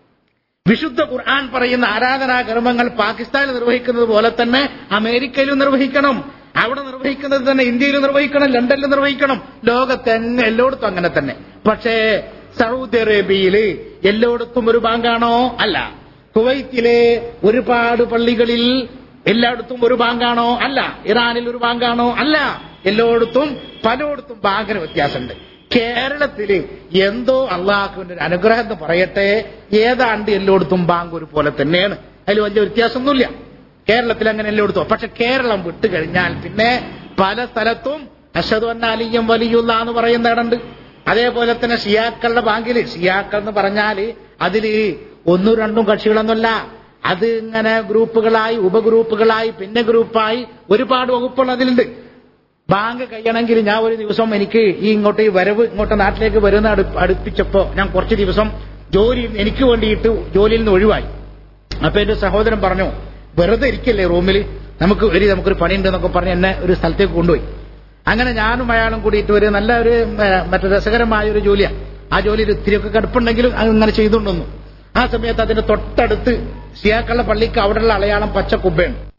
വിശുദ്ധ ഖുർആൻ പറയുന്ന ആരാധനാ കർമ്മങ്ങൾ പാകിസ്ഥാനിൽ നിർവഹിക്കുന്നത് പോലെ തന്നെ അമേരിക്കയിലും നിർവഹിക്കണം അവിടെ നിർവഹിക്കുന്നത് തന്നെ ഇന്ത്യയിൽ നിർവഹിക്കണം ലണ്ടനിൽ നിർവഹിക്കണം ലോകത്തെങ്ങ എല്ലായിടത്തും അങ്ങനെ തന്നെ പക്ഷേ സൗദി അറേബ്യയില് എല്ലായിടത്തും ഒരു ബാങ്കാണോ അല്ല കുവൈത്തിലെ ഒരുപാട് പള്ളികളിൽ എല്ലായിടത്തും ഒരു ബാങ്കാണോ അല്ല ഇറാനിൽ ഒരു ബാങ്കാണോ അല്ല എല്ലായിടത്തും പലയിടത്തും ബാങ്കിന് വ്യത്യാസമുണ്ട് കേരളത്തില് എന്തോ അള്ളാഹുവിന്റെ ഒരു അനുഗ്രഹം എന്ന് പറയട്ടെ ഏതാണ്ട് എല്ലായിടത്തും ബാങ്ക് ഒരു പോലെ തന്നെയാണ് അതിൽ വലിയ വ്യത്യാസമൊന്നുമില്ല കേരളത്തിൽ അങ്ങനെ എല്ലായിടത്തും പക്ഷെ കേരളം വിട്ടു കഴിഞ്ഞാൽ പിന്നെ പല സ്ഥലത്തും അഷദ് അലിയും വലിയുള്ള എന്ന് പറയുന്ന ഇടണ്ട് അതേപോലെ തന്നെ ഷിയാക്കളുടെ ബാങ്കിൽ ഷിയാക്കൾ എന്ന് പറഞ്ഞാല് അതില് ഒന്നും രണ്ടും കക്ഷികളൊന്നുമല്ല അത് ഇങ്ങനെ ഗ്രൂപ്പുകളായി ഉപഗ്രൂപ്പുകളായി പിന്നെ ഗ്രൂപ്പായി ഒരുപാട് വകുപ്പുകൾ അതിലുണ്ട് ബാങ്ക് കഴിയണമെങ്കിൽ ഞാൻ ഒരു ദിവസം എനിക്ക് ഈ ഇങ്ങോട്ട് ഈ വരവ് ഇങ്ങോട്ട് നാട്ടിലേക്ക് വരുന്ന അടു- അടുപ്പിച്ചപ്പോ ഞാൻ കുറച്ച് ദിവസം ജോലി എനിക്ക് വേണ്ടിയിട്ട് ജോലിയിൽ നിന്ന് ഒഴിവായി അപ്പൊ എന്റെ സഹോദരൻ പറഞ്ഞു വെറുതെ ഇരിക്കല്ലേ റൂമിൽ നമുക്ക് ഒരു നമുക്കൊരു പണിയുണ്ട് എന്നൊക്കെ പറഞ്ഞ് എന്നെ ഒരു സ്ഥലത്തേക്ക് കൊണ്ടുപോയി അങ്ങനെ ഞാനും അയാളും കൂടിയിട്ട് ഒരു നല്ല ഒരു ഏ, മറ്റേ രസകരമായ ഒരു ജോലിയാണ് ആ ജോലിയിൽ ഇത്തിരിയൊക്കെ കടുപ്പുണ്ടെങ്കിലും അത് ഇങ്ങനെ ചെയ്തുകൊണ്ടൊന്നു ആ സമയത്ത് അതിന്റെ തൊട്ടടുത്ത് സിയാക്കളുടെ പള്ളിക്ക് അവിടെയുള്ള അളയാളം പച്ച കുബ്ബയാണ്